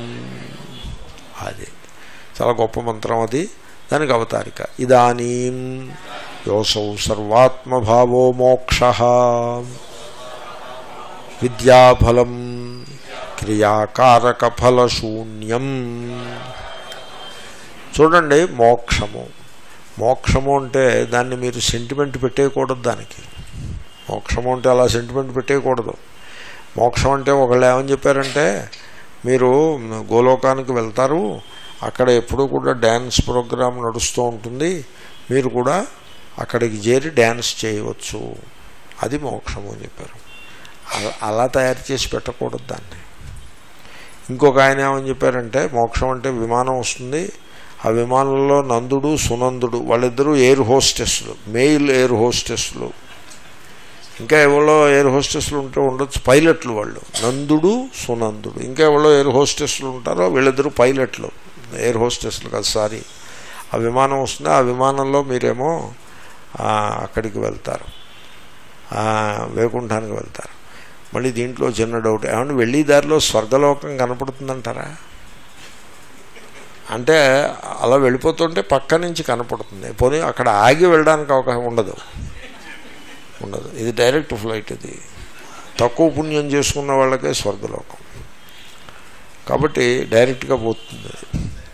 అది చాలా గొప్ప మంత్రం అది దానికి అవతారిక ఇదానీం యోసౌ సర్వాత్మభావో మోక్ష విద్యాఫలం క్రియాకారక ఫలశూన్యం చూడండి మోక్షము మోక్షము అంటే దాన్ని మీరు సెంటిమెంట్ పెట్టేయకూడదు దానికి మోక్షము అంటే అలా సెంటిమెంట్ పెట్టేయకూడదు మోక్షం అంటే ఒకళ్ళు ఏమని చెప్పారంటే మీరు గోలోకానికి వెళ్తారు అక్కడ ఎప్పుడూ కూడా డ్యాన్స్ ప్రోగ్రాం నడుస్తూ ఉంటుంది మీరు కూడా అక్కడికి చేరి డ్యాన్స్ చేయవచ్చు అది మోక్షము అని చెప్పారు అలా- అలా తయారు చేసి పెట్టకూడదు దాన్ని ఇంకొక ఆయన ఏమని చెప్పారంటే మోక్షం అంటే విమానం వస్తుంది ఆ విమానంలో నందుడు సునందుడు వాళ్ళిద్దరూ ఎయిర్ హోస్టెస్లు మెయిల్ ఎయిర్ హోస్టెస్లు ఇంకా ఎవరో ఎయిర్ హోస్టెస్లు ఉంటే ఉండొచ్చు పైలట్లు వాళ్ళు నందుడు సునందుడు ఇంకా ఎవరో ఎయిర్ హోస్టెస్లు ఉంటారో వీళ్ళిద్దరూ పైలట్లు ఎయిర్ హోస్టెస్లు కాదు సారీ ఆ విమానం వస్తుంది ఆ విమానంలో మీరేమో ఆ, అక్కడికి వెళ్తారు ఆ, వైకుంఠానికి వెళ్తారు మళ్ళీ దీంట్లో చిన్న డౌట్ ఏమంటే వెళ్ళే దారిలో స్వర్గలోకం కనపడుతుందంటారా అంటే అలా వెళ్ళిపోతుంటే పక్క నుంచి కనపడుతుంది పోనీ అక్కడ ఆగి వెళ్ళడానికి అవకాశం ఉండదు ఉండదు ఇది డైరెక్ట్ ఫ్లైట్ ఇది తక్కువ పుణ్యం చేసుకున్న వాళ్ళకే స్వర్గలోకం కాబట్టి డైరెక్ట్గా పోతుంది అది.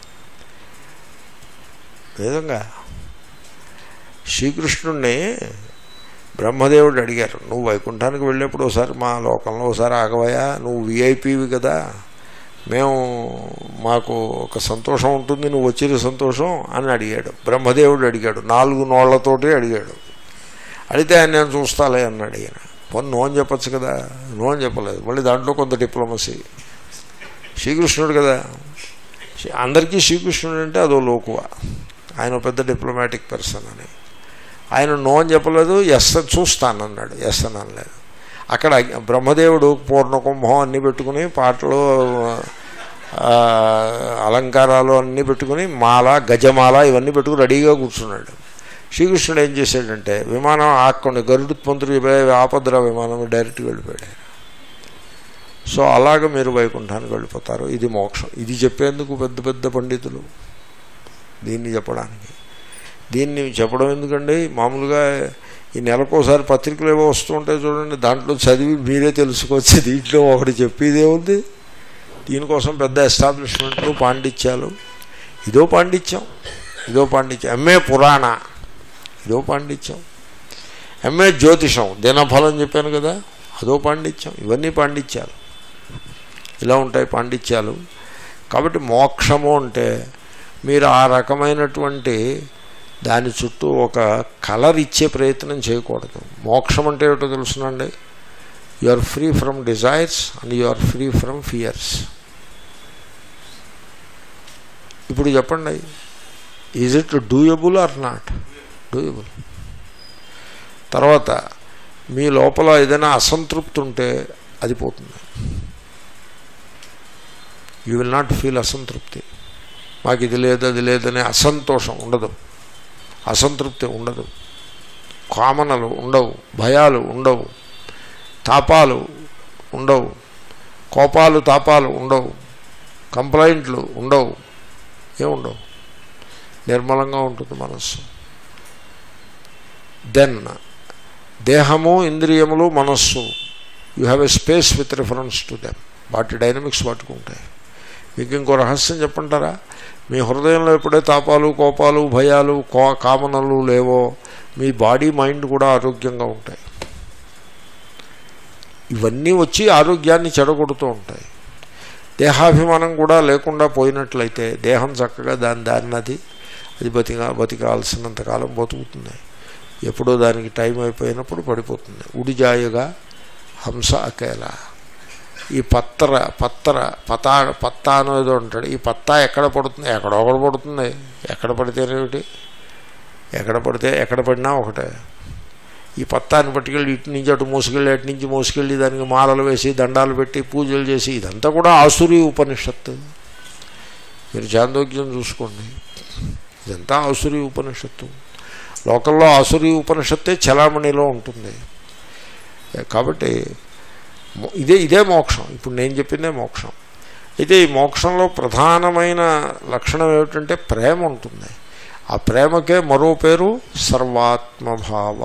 నిజంగా శ్రీకృష్ణుణ్ణి బ్రహ్మదేవుడు అడిగారు నువ్వు వైకుంఠానికి వెళ్ళేప్పుడు ఒకసారి మా లోకంలో ఒకసారి ఆగవయా నువ్వు విఐపివి కదా మేము మాకు ఒక సంతోషం ఉంటుంది నువ్వు వచ్చిన సంతోషం అని అడిగాడు బ్రహ్మదేవుడు అడిగాడు నాలుగు నోళ్లతోటి అడిగాడు అడిగితే ఆయన నేను చూస్తాలే అన్నాడు ఆయన పోనీ నో అని చెప్పచ్చు కదా నో అని చెప్పలేదు మళ్ళీ దాంట్లో కొంత డిప్లొమసీ శ్రీకృష్ణుడు కదా శ్రీ- అందరికీ శ్రీకృష్ణుడు అంటే అదో లోకువ ఆయన ఒక పెద్ద డిప్లొమాటిక్ పర్సన్ అని ఆయన నో అని చెప్పలేదు ఎస్ అని చూస్తానన్నాడు ఎస్ అని అనలేదు అక్కడ బ్రహ్మదేవుడు పూర్ణకుంభం అన్నీ పెట్టుకుని పాటలు ఆ, అలంకారాలు అన్నీ పెట్టుకుని మాల గజమాల ఇవన్నీ పెట్టుకుని రెడీగా కూర్చున్నాడు శ్రీకృష్ణుడు ఏం చేశాడంటే విమానం ఆక్కుండా గరుడు పంతులు ఆపద్ర విమానం డైరెక్ట్గా వెళ్ళిపోయాడు సో అలాగ మీరు వైకుంఠానికి వెళ్ళిపోతారు ఇది మోక్షం ఇది చెప్పేందుకు పెద్ద పెద్ద పండితులు దీన్ని చెప్పడానికి దీన్ని చెప్పడం ఎందుకండి మామూలుగా ఈ నెలకోసారి పత్రికలు ఏవో వస్తూ ఉంటాయి చూడండి దాంట్లో చదివి మీరే తెలుసుకోవచ్చు దీంట్లో ఒకటి చెప్పేది ఏముంది దీనికోసం పెద్ద ఎస్టాబ్లిష్మెంట్లు పాండిత్యాలు ఇదో పాండిత్యం ఇదో పాండిత్యం ఎంఏ పురాణ ఇదో పాండిత్యం ఎంఏ జ్యోతిషం దినఫలం చెప్పాను కదా అదో పాండిత్యం ఇవన్నీ పాండిత్యాలు ఇలా ఉంటాయి పాండిత్యాలు కాబట్టి మోక్షము అంటే మీరు ఆ రకమైనటువంటి దాని చుట్టూ ఒక కలర్ ఇచ్చే ప్రయత్నం చేయకూడదు మోక్షం అంటే ఏమిటో తెలుసునండి you are free from desires and you are free from fears ఇప్పుడు చెప్పండి is it doable or not doable తర్వాత మీ లోపల ఏదైనా అసంతృప్తి ఉంటే అది పోతుంది యూ విల్ నాట్ ఫీల్ అసంతృప్తి మాకు ఇది లేదు అది లేదనే అసంతోషం ఉండదు అసంతృప్తి ఉండదు కామనలు ఉండవు భయాలు ఉండవు తాపాలు ఉండవు కోపాలు తాపాలు ఉండవు కంప్లైంట్లు ఉండవు ఏముండవు నిర్మలంగా ఉంటుంది మనస్సు దెన్ దేహము ఇంద్రియములు మనస్సు you have a space with reference to them వాటి డైనమిక్స్ పట్టుకుంటాయి మీకు ఇంకో రహస్యం చెప్పంటారా మీ హృదయంలో ఎప్పుడే తాపాలు కోపాలు భయాలు కో కామనలు లేవో మీ బాడీ మైండ్ కూడా ఆరోగ్యంగా ఉంటాయి ఇవన్నీ వచ్చి ఆరోగ్యాన్ని చెడగొడుతూ ఉంటాయి దేహాభిమానం కూడా లేకుండా పోయినట్లయితే దేహం చక్కగా దాని దారినది అది బతికా బతికాల్సినంత కాలం బతుకుతుంది ఎప్పుడో దానికి టైం అయిపోయినప్పుడు పడిపోతుంది ఉడిజాయగా హంస అకేలా ఈ పత్తర పత్తర పతా పత్తా అనేది ఉంటాడు ఈ పత్తా ఎక్కడ పడుతుంది ఎక్కడో ఒకటి పడుతుంది ఎక్కడ పడితేనేమిటి ఎక్కడ పడితే ఎక్కడ పడినా ఒకటే ఈ పత్తాన్ని పట్టుకెళ్ళి ఇటు నుంచి అటు మోసుకెళ్ళి అటు నుంచి మోసుకెళ్ళి దానికి మాలలు వేసి దండాలు పెట్టి పూజలు చేసి ఇదంతా కూడా ఆసురి ఉపనిషత్తు మీరు చాందోగ్యం చూసుకోండి ఇదంతా ఆసురి ఉపనిషత్తు లోకల్లో ఆసురి ఉపనిషత్తే చలామణిలో ఉంటుంది కాబట్టి మో- ఇదే ఇదే మోక్షం ఇప్పుడు నేను చెప్పిందే మోక్షం అయితే ఈ మోక్షంలో ప్రధానమైన లక్షణం ఏమిటంటే ప్రేమ ఉంటుంది ఆ ప్రేమకే మరో పేరు సర్వాత్మభావ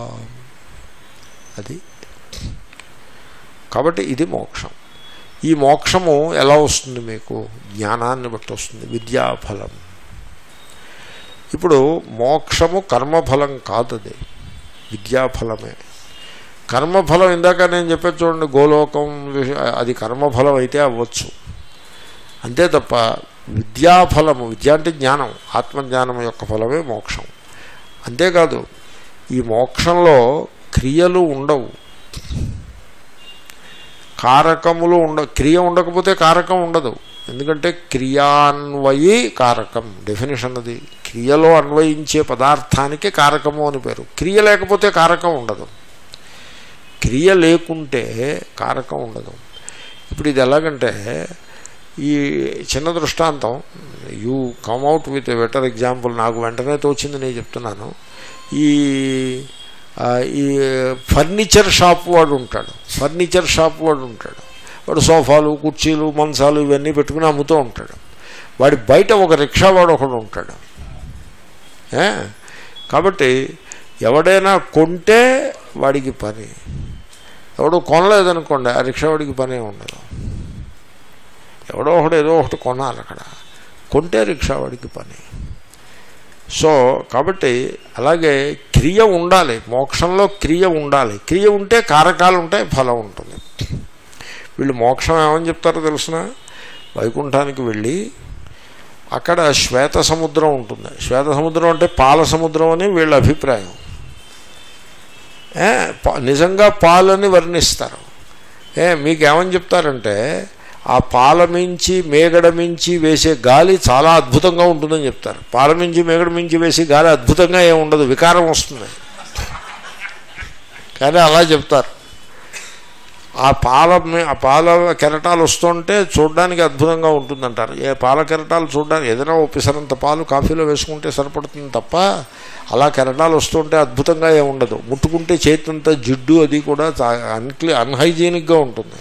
అది కాబట్టి ఇది మోక్షం ఈ మోక్షము ఎలా వస్తుంది మీకు జ్ఞానాన్ని బట్టి వస్తుంది విద్యాఫలం ఇప్పుడు మోక్షము కర్మఫలం కాదు అది విద్యాఫలమే కర్మఫలం ఇందాక నేను చెప్పేది చూడండి గోలోకం విష- అది కర్మఫలం అయితే అవ్వచ్చు అంతే తప్ప విద్యాఫలము విద్య అంటే జ్ఞానం ఆత్మజ్ఞానం యొక్క ఫలమే మోక్షం అంతేకాదు ఈ మోక్షంలో క్రియలు ఉండవు కారకములు ఉండ క్రియ ఉండకపోతే కారకం ఉండదు ఎందుకంటే క్రియాన్వయి కారకం డెఫినేషన్ అది క్రియలో అన్వయించే పదార్థానికి కారకము అని పేరు క్రియ లేకపోతే కారకం ఉండదు క్రియ లేకుంటే కారకం ఉండదు ఇప్పుడు ఇది ఎలాగంటే ఈ చిన్న దృష్టాంతం you come out with a better example నాకు వెంటనే తోచింది నేను చెప్తున్నాను ఈ ఆ, ఈ ఫర్నిచర్ షాప్ వాడు ఉంటాడు ఫర్నిచర్ షాప్ వాడు ఉంటాడు వాడు సోఫాలు కుర్చీలు మంచాలు ఇవన్నీ పెట్టుకుని అమ్ముతూ ఉంటాడు వాడి బయట ఒక రిక్షా వాడు ఒకడు ఉంటాడు ఏ? కాబట్టి ఎవడైనా కొంటే వాడికి పని ఎవడు కొనలేదనుకోండి ఆ రిక్షా వాడికి పనే ఉండదు ఎవడో ఒకడు ఏదో ఒకటి కొనాలి అక్కడ కొంటే రిక్షా వాడికి పని సో కాబట్టి అలాగే క్రియ ఉండాలి మోక్షంలో క్రియ ఉండాలి క్రియ ఉంటే కారకాలు ఉంటాయి ఫలం ఉంటుంది వీళ్ళు మోక్షం ఏమని చెప్తారో తెలుసిన వైకుంఠానికి వెళ్ళి అక్కడ శ్వేత సముద్రం ఉంటుంది శ్వేత సముద్రం అంటే పాల సముద్రం అని వీళ్ళ అభిప్రాయం ఏ, పా- నిజంగా పాలని వర్ణిస్తారు ఏ మీకు ఏమని చెప్తారంటే ఆ పాల మించి మేగడ మించి వేసే గాలి చాలా అద్భుతంగా ఉంటుందని చెప్తారు పాల మించి మేగడ మించి వేసే గాలి అద్భుతంగా ఏమి ఉండదు వికారం వస్తుంది కానీ అలా చెప్తారు ఆ పాల మీ- ఆ పాల కెరటాలు వస్తుంటే చూడడానికి అద్భుతంగా ఉంటుందంటారు ఏ పాల కెరటాలు చూడడానికి ఏదైనా ఓ పిసరంత పాలు కాఫీలో వేసుకుంటే సరిపడుతుంది తప్ప అలా కెరటాలు వస్తుంటే అద్భుతంగా ఏమి ఉండదు ముట్టుకుంటే చేతంతా జిడ్డు అది కూడా అన్క్లీ అన్హైజీనిక్గా ఉంటుంది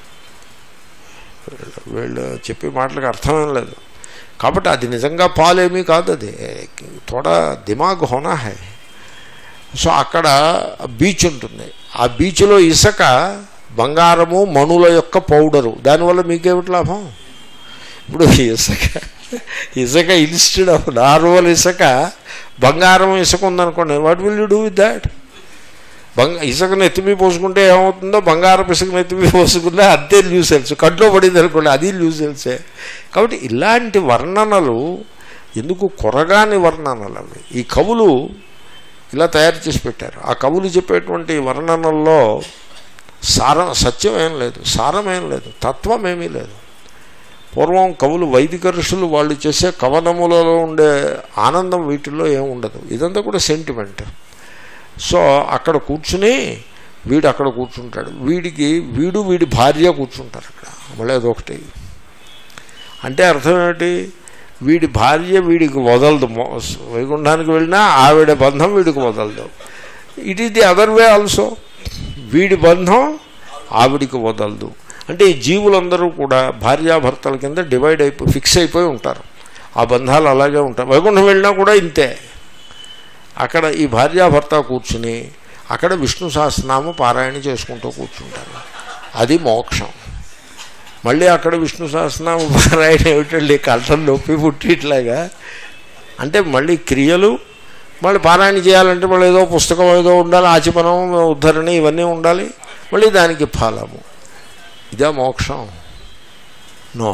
వీళ్ళు చెప్పే మాటలకు అర్థమేం లేదు కాబట్టి అది నిజంగా పాలేమీ కాదు అది తోడా దిమాగ్ హోనా హై సో అక్కడ బీచ్ ఉంటుంది ఆ బీచ్లో ఇసుక బంగారము మణుల యొక్క పౌడరు దానివల్ల మీకేమిటి లాభం ఇప్పుడు ఇసుక ఇసుక ఇన్స్టెడ్ ఆఫ్ నార్మల్ ఇసుక బంగారం ఇసుక ఉందనుకోండి what will you do with that బంగ ఇసుక నెత్తిమీ పోసుకుంటే ఏమవుతుందో బంగారం ఇసుక నెత్తిమీ పోసుకుంటే అంతే న్యూసెల్స్ కంట్లో పడింది అనుకోండి అది న్యూసెల్సే కాబట్టి ఇలాంటి వర్ణనలు ఎందుకు కొరగాని వర్ణనలు అవి ఈ కవులు ఇలా తయారు చేసి పెట్టారు ఆ కవులు చెప్పేటువంటి వర్ణనల్లో సారం సత్యం ఏం లేదు సారం ఏం లేదు తత్వం ఏమీ లేదు పూర్వం కవులు వైదిక ఋషులు వాళ్ళు చేసే కవనములలో ఉండే ఆనందం వీటిల్లో ఏం ఉండదు ఇదంతా కూడా సెంటిమెంట్ సో అక్కడ కూర్చుని వీడు అక్కడ కూర్చుంటాడు వీడికి వీడు వీడి భార్య కూర్చుంటారు అక్కడ మళ్ళీ అదొకటి అంటే అర్థం ఏమిటి వీడి భార్య వీడికి వదలదు మో- వైకుంఠానికి వెళ్ళినా ఆవిడ బంధం వీడికి వదలదు it is the other way also వీడి బంధం ఆవిడికి వదలదు అంటే ఈ జీవులందరూ కూడా భార్యాభర్తల కింద డివైడ్ అయిపోయి ఫిక్స్ అయిపోయి ఉంటారు ఆ బంధాలు అలాగే ఉంటాయి వైకుంఠం వెళ్ళినా కూడా ఇంతే అక్కడ ఈ భార్యాభర్త కూర్చుని అక్కడ విష్ణు సహస్రనామ పారాయణ చేసుకుంటూ కూర్చుంటారు అది మోక్షం మళ్ళీ అక్కడ విష్ణు సహస్రనామ పారాయణ ఏమిటండి కంఠం నొప్పి పుట్టి ఇట్లాగా అంటే మళ్ళీ క్రియలు మళ్ళీ పారాయణ చేయాలంటే మళ్ళీ ఏదో పుస్తకం ఏదో ఉండాలి ఆచమనం ఉద్ధరణ ఇవన్నీ ఉండాలి మళ్ళీ దానికి ఫలము ఇదే మోక్షం నో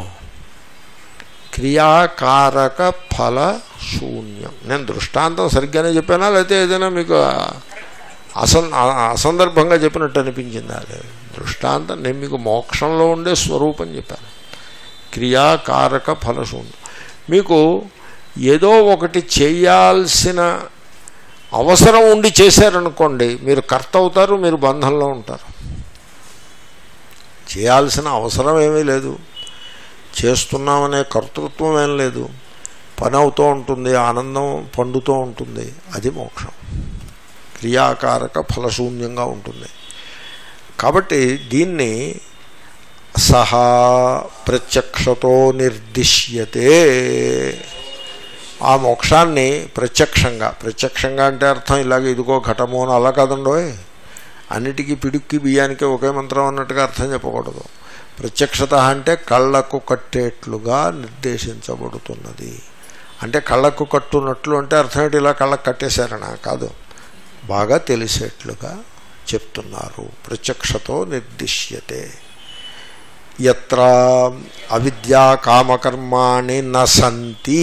క్రియాకారక ఫల శూన్యం నేను దృష్టాంతం సరిగ్గానే చెప్పానా లేకపోతే ఏదైనా మీకు అసం అసందర్భంగా చెప్పినట్టు అనిపించిందా లేదు దృష్టాంతం నేను మీకు మోక్షంలో ఉండే స్వరూపం చెప్పాను క్రియాకారక ఫలశూన్యం మీకు ఏదో ఒకటి చేయాల్సిన అవసరం ఉండి చేశారనుకోండి మీరు కర్త అవుతారు మీరు బంధంలో ఉంటారు చేయాల్సిన అవసరం ఏమీ లేదు చేస్తున్నామనే కర్తృత్వం ఏం లేదు పని అవుతూ ఉంటుంది ఆనందం పండుతూ ఉంటుంది అది మోక్షం క్రియాకారక ఫలశూన్యంగా ఉంటుంది కాబట్టి దీన్ని సహా ప్రత్యక్షతో నిర్దిశ్యతే ఆ మోక్షాన్ని ప్రత్యక్షంగా ప్రత్యక్షంగా అంటే అర్థం ఇలాగ ఇదిగో ఘటము అని అలా కాదండోయ్ అన్నిటికీ పిడుక్కి బియ్యానికి ఒకే మంత్రం అన్నట్టుగా అర్థం చెప్పకూడదు ప్రత్యక్షత అంటే కళ్ళకు కట్టేట్లుగా నిర్దేశించబడుతున్నది అంటే కళ్ళకు కట్టున్నట్లు అంటే అర్థం ఏంటి ఇలా కళ్ళకు కట్టేశారనా కాదు బాగా తెలిసేట్లుగా చెప్తున్నారు ప్రత్యక్షతో నిర్దిశ్యతే ఎత్ర అవిద్యా కామకర్మాణి నసంతి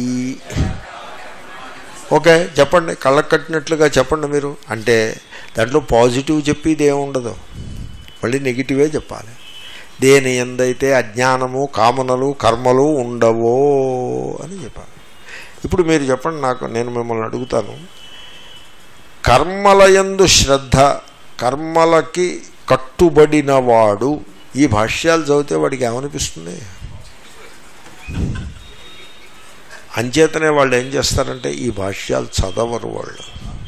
ఓకే చెప్పండి కళ్ళకు కట్టినట్లుగా చెప్పండి మీరు అంటే దాంట్లో పాజిటివ్ చెప్పేది ఏముండదు మళ్ళీ నెగిటివే చెప్పాలి దేని ఎందైతే అజ్ఞానము కామనలు కర్మలు ఉండవో అని చెప్పాలి ఇప్పుడు మీరు చెప్పండి నాకు నేను మిమ్మల్ని అడుగుతాను కర్మలయందు శ్రద్ధ కర్మలకి కట్టుబడినవాడు ఈ భాష్యాలు చదివితే వాడికి ఏమనిపిస్తుంది అంచేతనే వాళ్ళు ఏం చేస్తారంటే ఈ భాష్యాలు చదవరు వాళ్ళు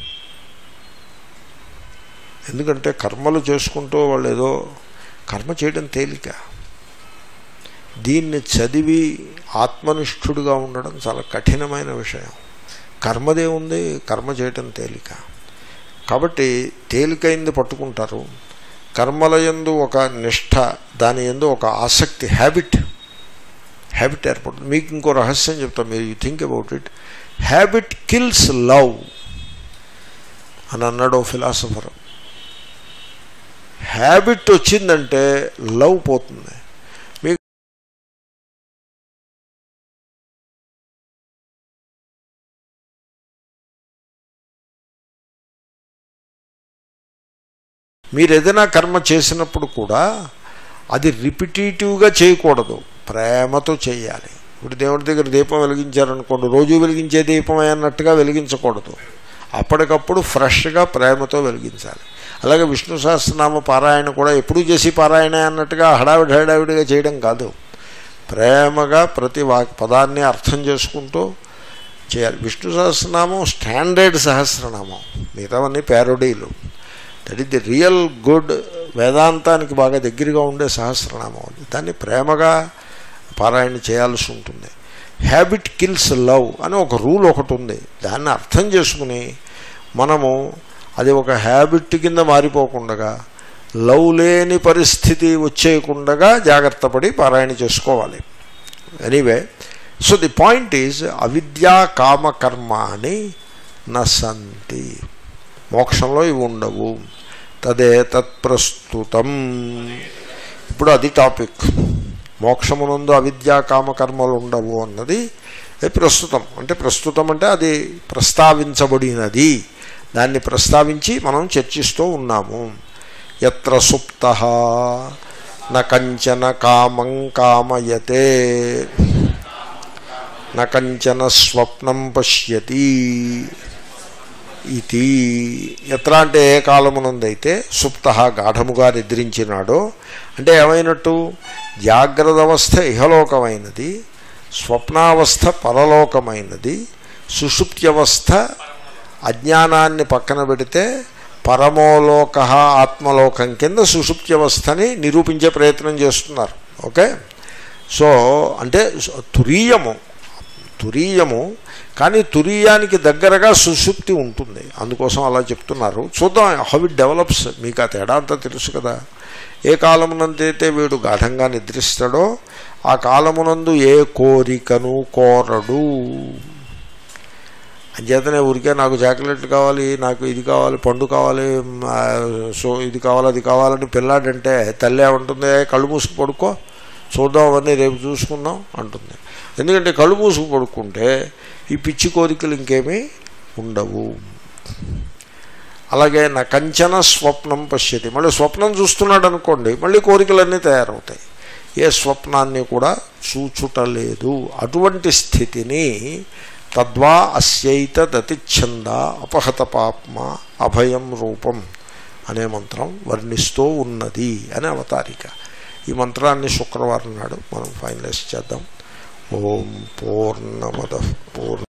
ఎందుకంటే కర్మలు చేసుకుంటూ వాళ్ళు ఏదో కర్మ చేయడం తేలిక దీన్ని చదివి ఆత్మనిష్ఠుడిగా ఉండడం చాలా కఠినమైన విషయం కర్మదే ఉంది కర్మ చేయటం తేలిక కాబట్టి తేలికైంది పట్టుకుంటారు కర్మల యందు ఒక నిష్ఠ దాని ఎందు ఒక ఆసక్తి హ్యాబిట్ హ్యాబిట్ ఏర్పడుతుంది మీకు ఇంకో రహస్యం చెప్తాను మీరు you think about it habit kills love అని అన్నాడు ఓ ఫిలాసఫర్ హ్యాబిట్ వచ్చిందంటే లవ్ పోతుంది మీకు మీరు ఏదైనా కర్మ చేసినప్పుడు కూడా అది రిపిటేటివ్గా చేయకూడదు ప్రేమతో చేయాలి ఇప్పుడు దేవుడి దగ్గర దీపం వెలిగించారనుకోండి రోజు వెలిగించే దీపమే అన్నట్టుగా వెలిగించకూడదు అప్పటికప్పుడు ఫ్రెష్గా ప్రేమతో వెలిగించాలి అలాగే విష్ణు సహస్రనామ పారాయణ కూడా ఎప్పుడూ చేసి పారాయణ అన్నట్టుగా హడావిడి హడావిడిగా చేయడం కాదు ప్రేమగా ప్రతి వా పదాన్ని అర్థం చేసుకుంటూ చేయాలి విష్ణు సహస్రనామం స్టాండర్డ్ సహస్రనామం మిగతావన్నీ ప్యారోడీలు that is the real good వేదాంతానికి బాగా దగ్గరగా ఉండే సహస్రనామం అది దాన్ని ప్రేమగా పారాయణ చేయాల్సి ఉంటుంది హ్యాబిట్ కిల్స్ లవ్ అని ఒక రూల్ ఒకటి ఉంది దాన్ని అర్థం చేసుకుని మనము అది ఒక హ్యాబిట్ కింద మారిపోకుండా లవ్ లేని పరిస్థితి వచ్చేయకుండా జాగ్రత్త పడి పారాయణ చేసుకోవాలి anyway so the point is అవిద్యా కామకర్మ అని నసంతి మోక్షంలో ఇవి ఉండవు తదే తత్ప్రస్తుతం ఇప్పుడు అది టాపిక్ మోక్షమునందు అవిద్యా కామకర్మలు ఉండవు అన్నది ప్రస్తుతం అంటే ప్రస్తుతం అంటే అది ప్రస్తావించబడినది దాన్ని ప్రస్తావించి మనం చర్చిస్తూ ఉన్నాము ఎత్ర సుప్త కంచన కామం కామయతే కంచన స్వప్నం పశ్యతి ఇది ఎత్ర అంటే ఏ కాలమునందైతే సుప్త గాఢముగా నిద్రించినాడో అంటే ఏమైనట్టు జాగ్రత్త అవస్థ ఇహలోకమైనది స్వప్నావస్థ పరలోకమైనది సుషుప్త్యవస్థ అజ్ఞానాన్ని పక్కన పెడితే పరమోలోక ఆత్మలోకం కింద సుషుప్త్యవస్థని నిరూపించే ప్రయత్నం చేస్తున్నారు ఓకే సో అంటే తురీయము తురీయము కానీ తురీయానికి దగ్గరగా సుషుప్తి ఉంటుంది అందుకోసం అలా చెప్తున్నారు చూద్దాం హౌ ఇట్ డెవలప్స్ మీకు ఆ తేడా అంతా తెలుసు కదా ఏ కాలమునందైతే వీడు గాఢంగా నిద్రిస్తాడో ఆ కాలమునందు ఏ కోరికను కోరడు అంచేతనే ఊరికే నాకు చాక్లెట్లు కావాలి నాకు ఇది కావాలి పండు కావాలి ఆ, సో ఇది కావాలి అది కావాలని పిల్లాడంటే తల్లి ఏమంటుంది "ఏ, కళ్ళు మూసుకు పడుకో చూద్దాం అవన్నీ రేపు చూసుకుందాం అంటుంది ఎందుకంటే కళ్ళు మూసుకు పడుకుంటే ఈ పిచ్చి కోరికలు ఇంకేమీ ఉండవు అలాగే నా కంచన స్వప్నం పశ్యతి మళ్ళీ స్వప్నం చూస్తున్నాడు అనుకోండి మళ్ళీ కోరికలన్నీ తయారవుతాయి ఏ స్వప్నాన్ని కూడా చూచుటలేదు అటువంటి స్థితిని తద్వా అస్యైత దతిచ్ఛంద అపహత పాప్మ అభయం రూపం అనే మంత్రం వర్ణిస్తూ ఉన్నది అనే అవతారిక ఈ మంత్రాన్ని శుక్రవారం నాడు మనం ఫైనలైజ్ చేద్దాం ఓం పూర్ణమద పూర్ణ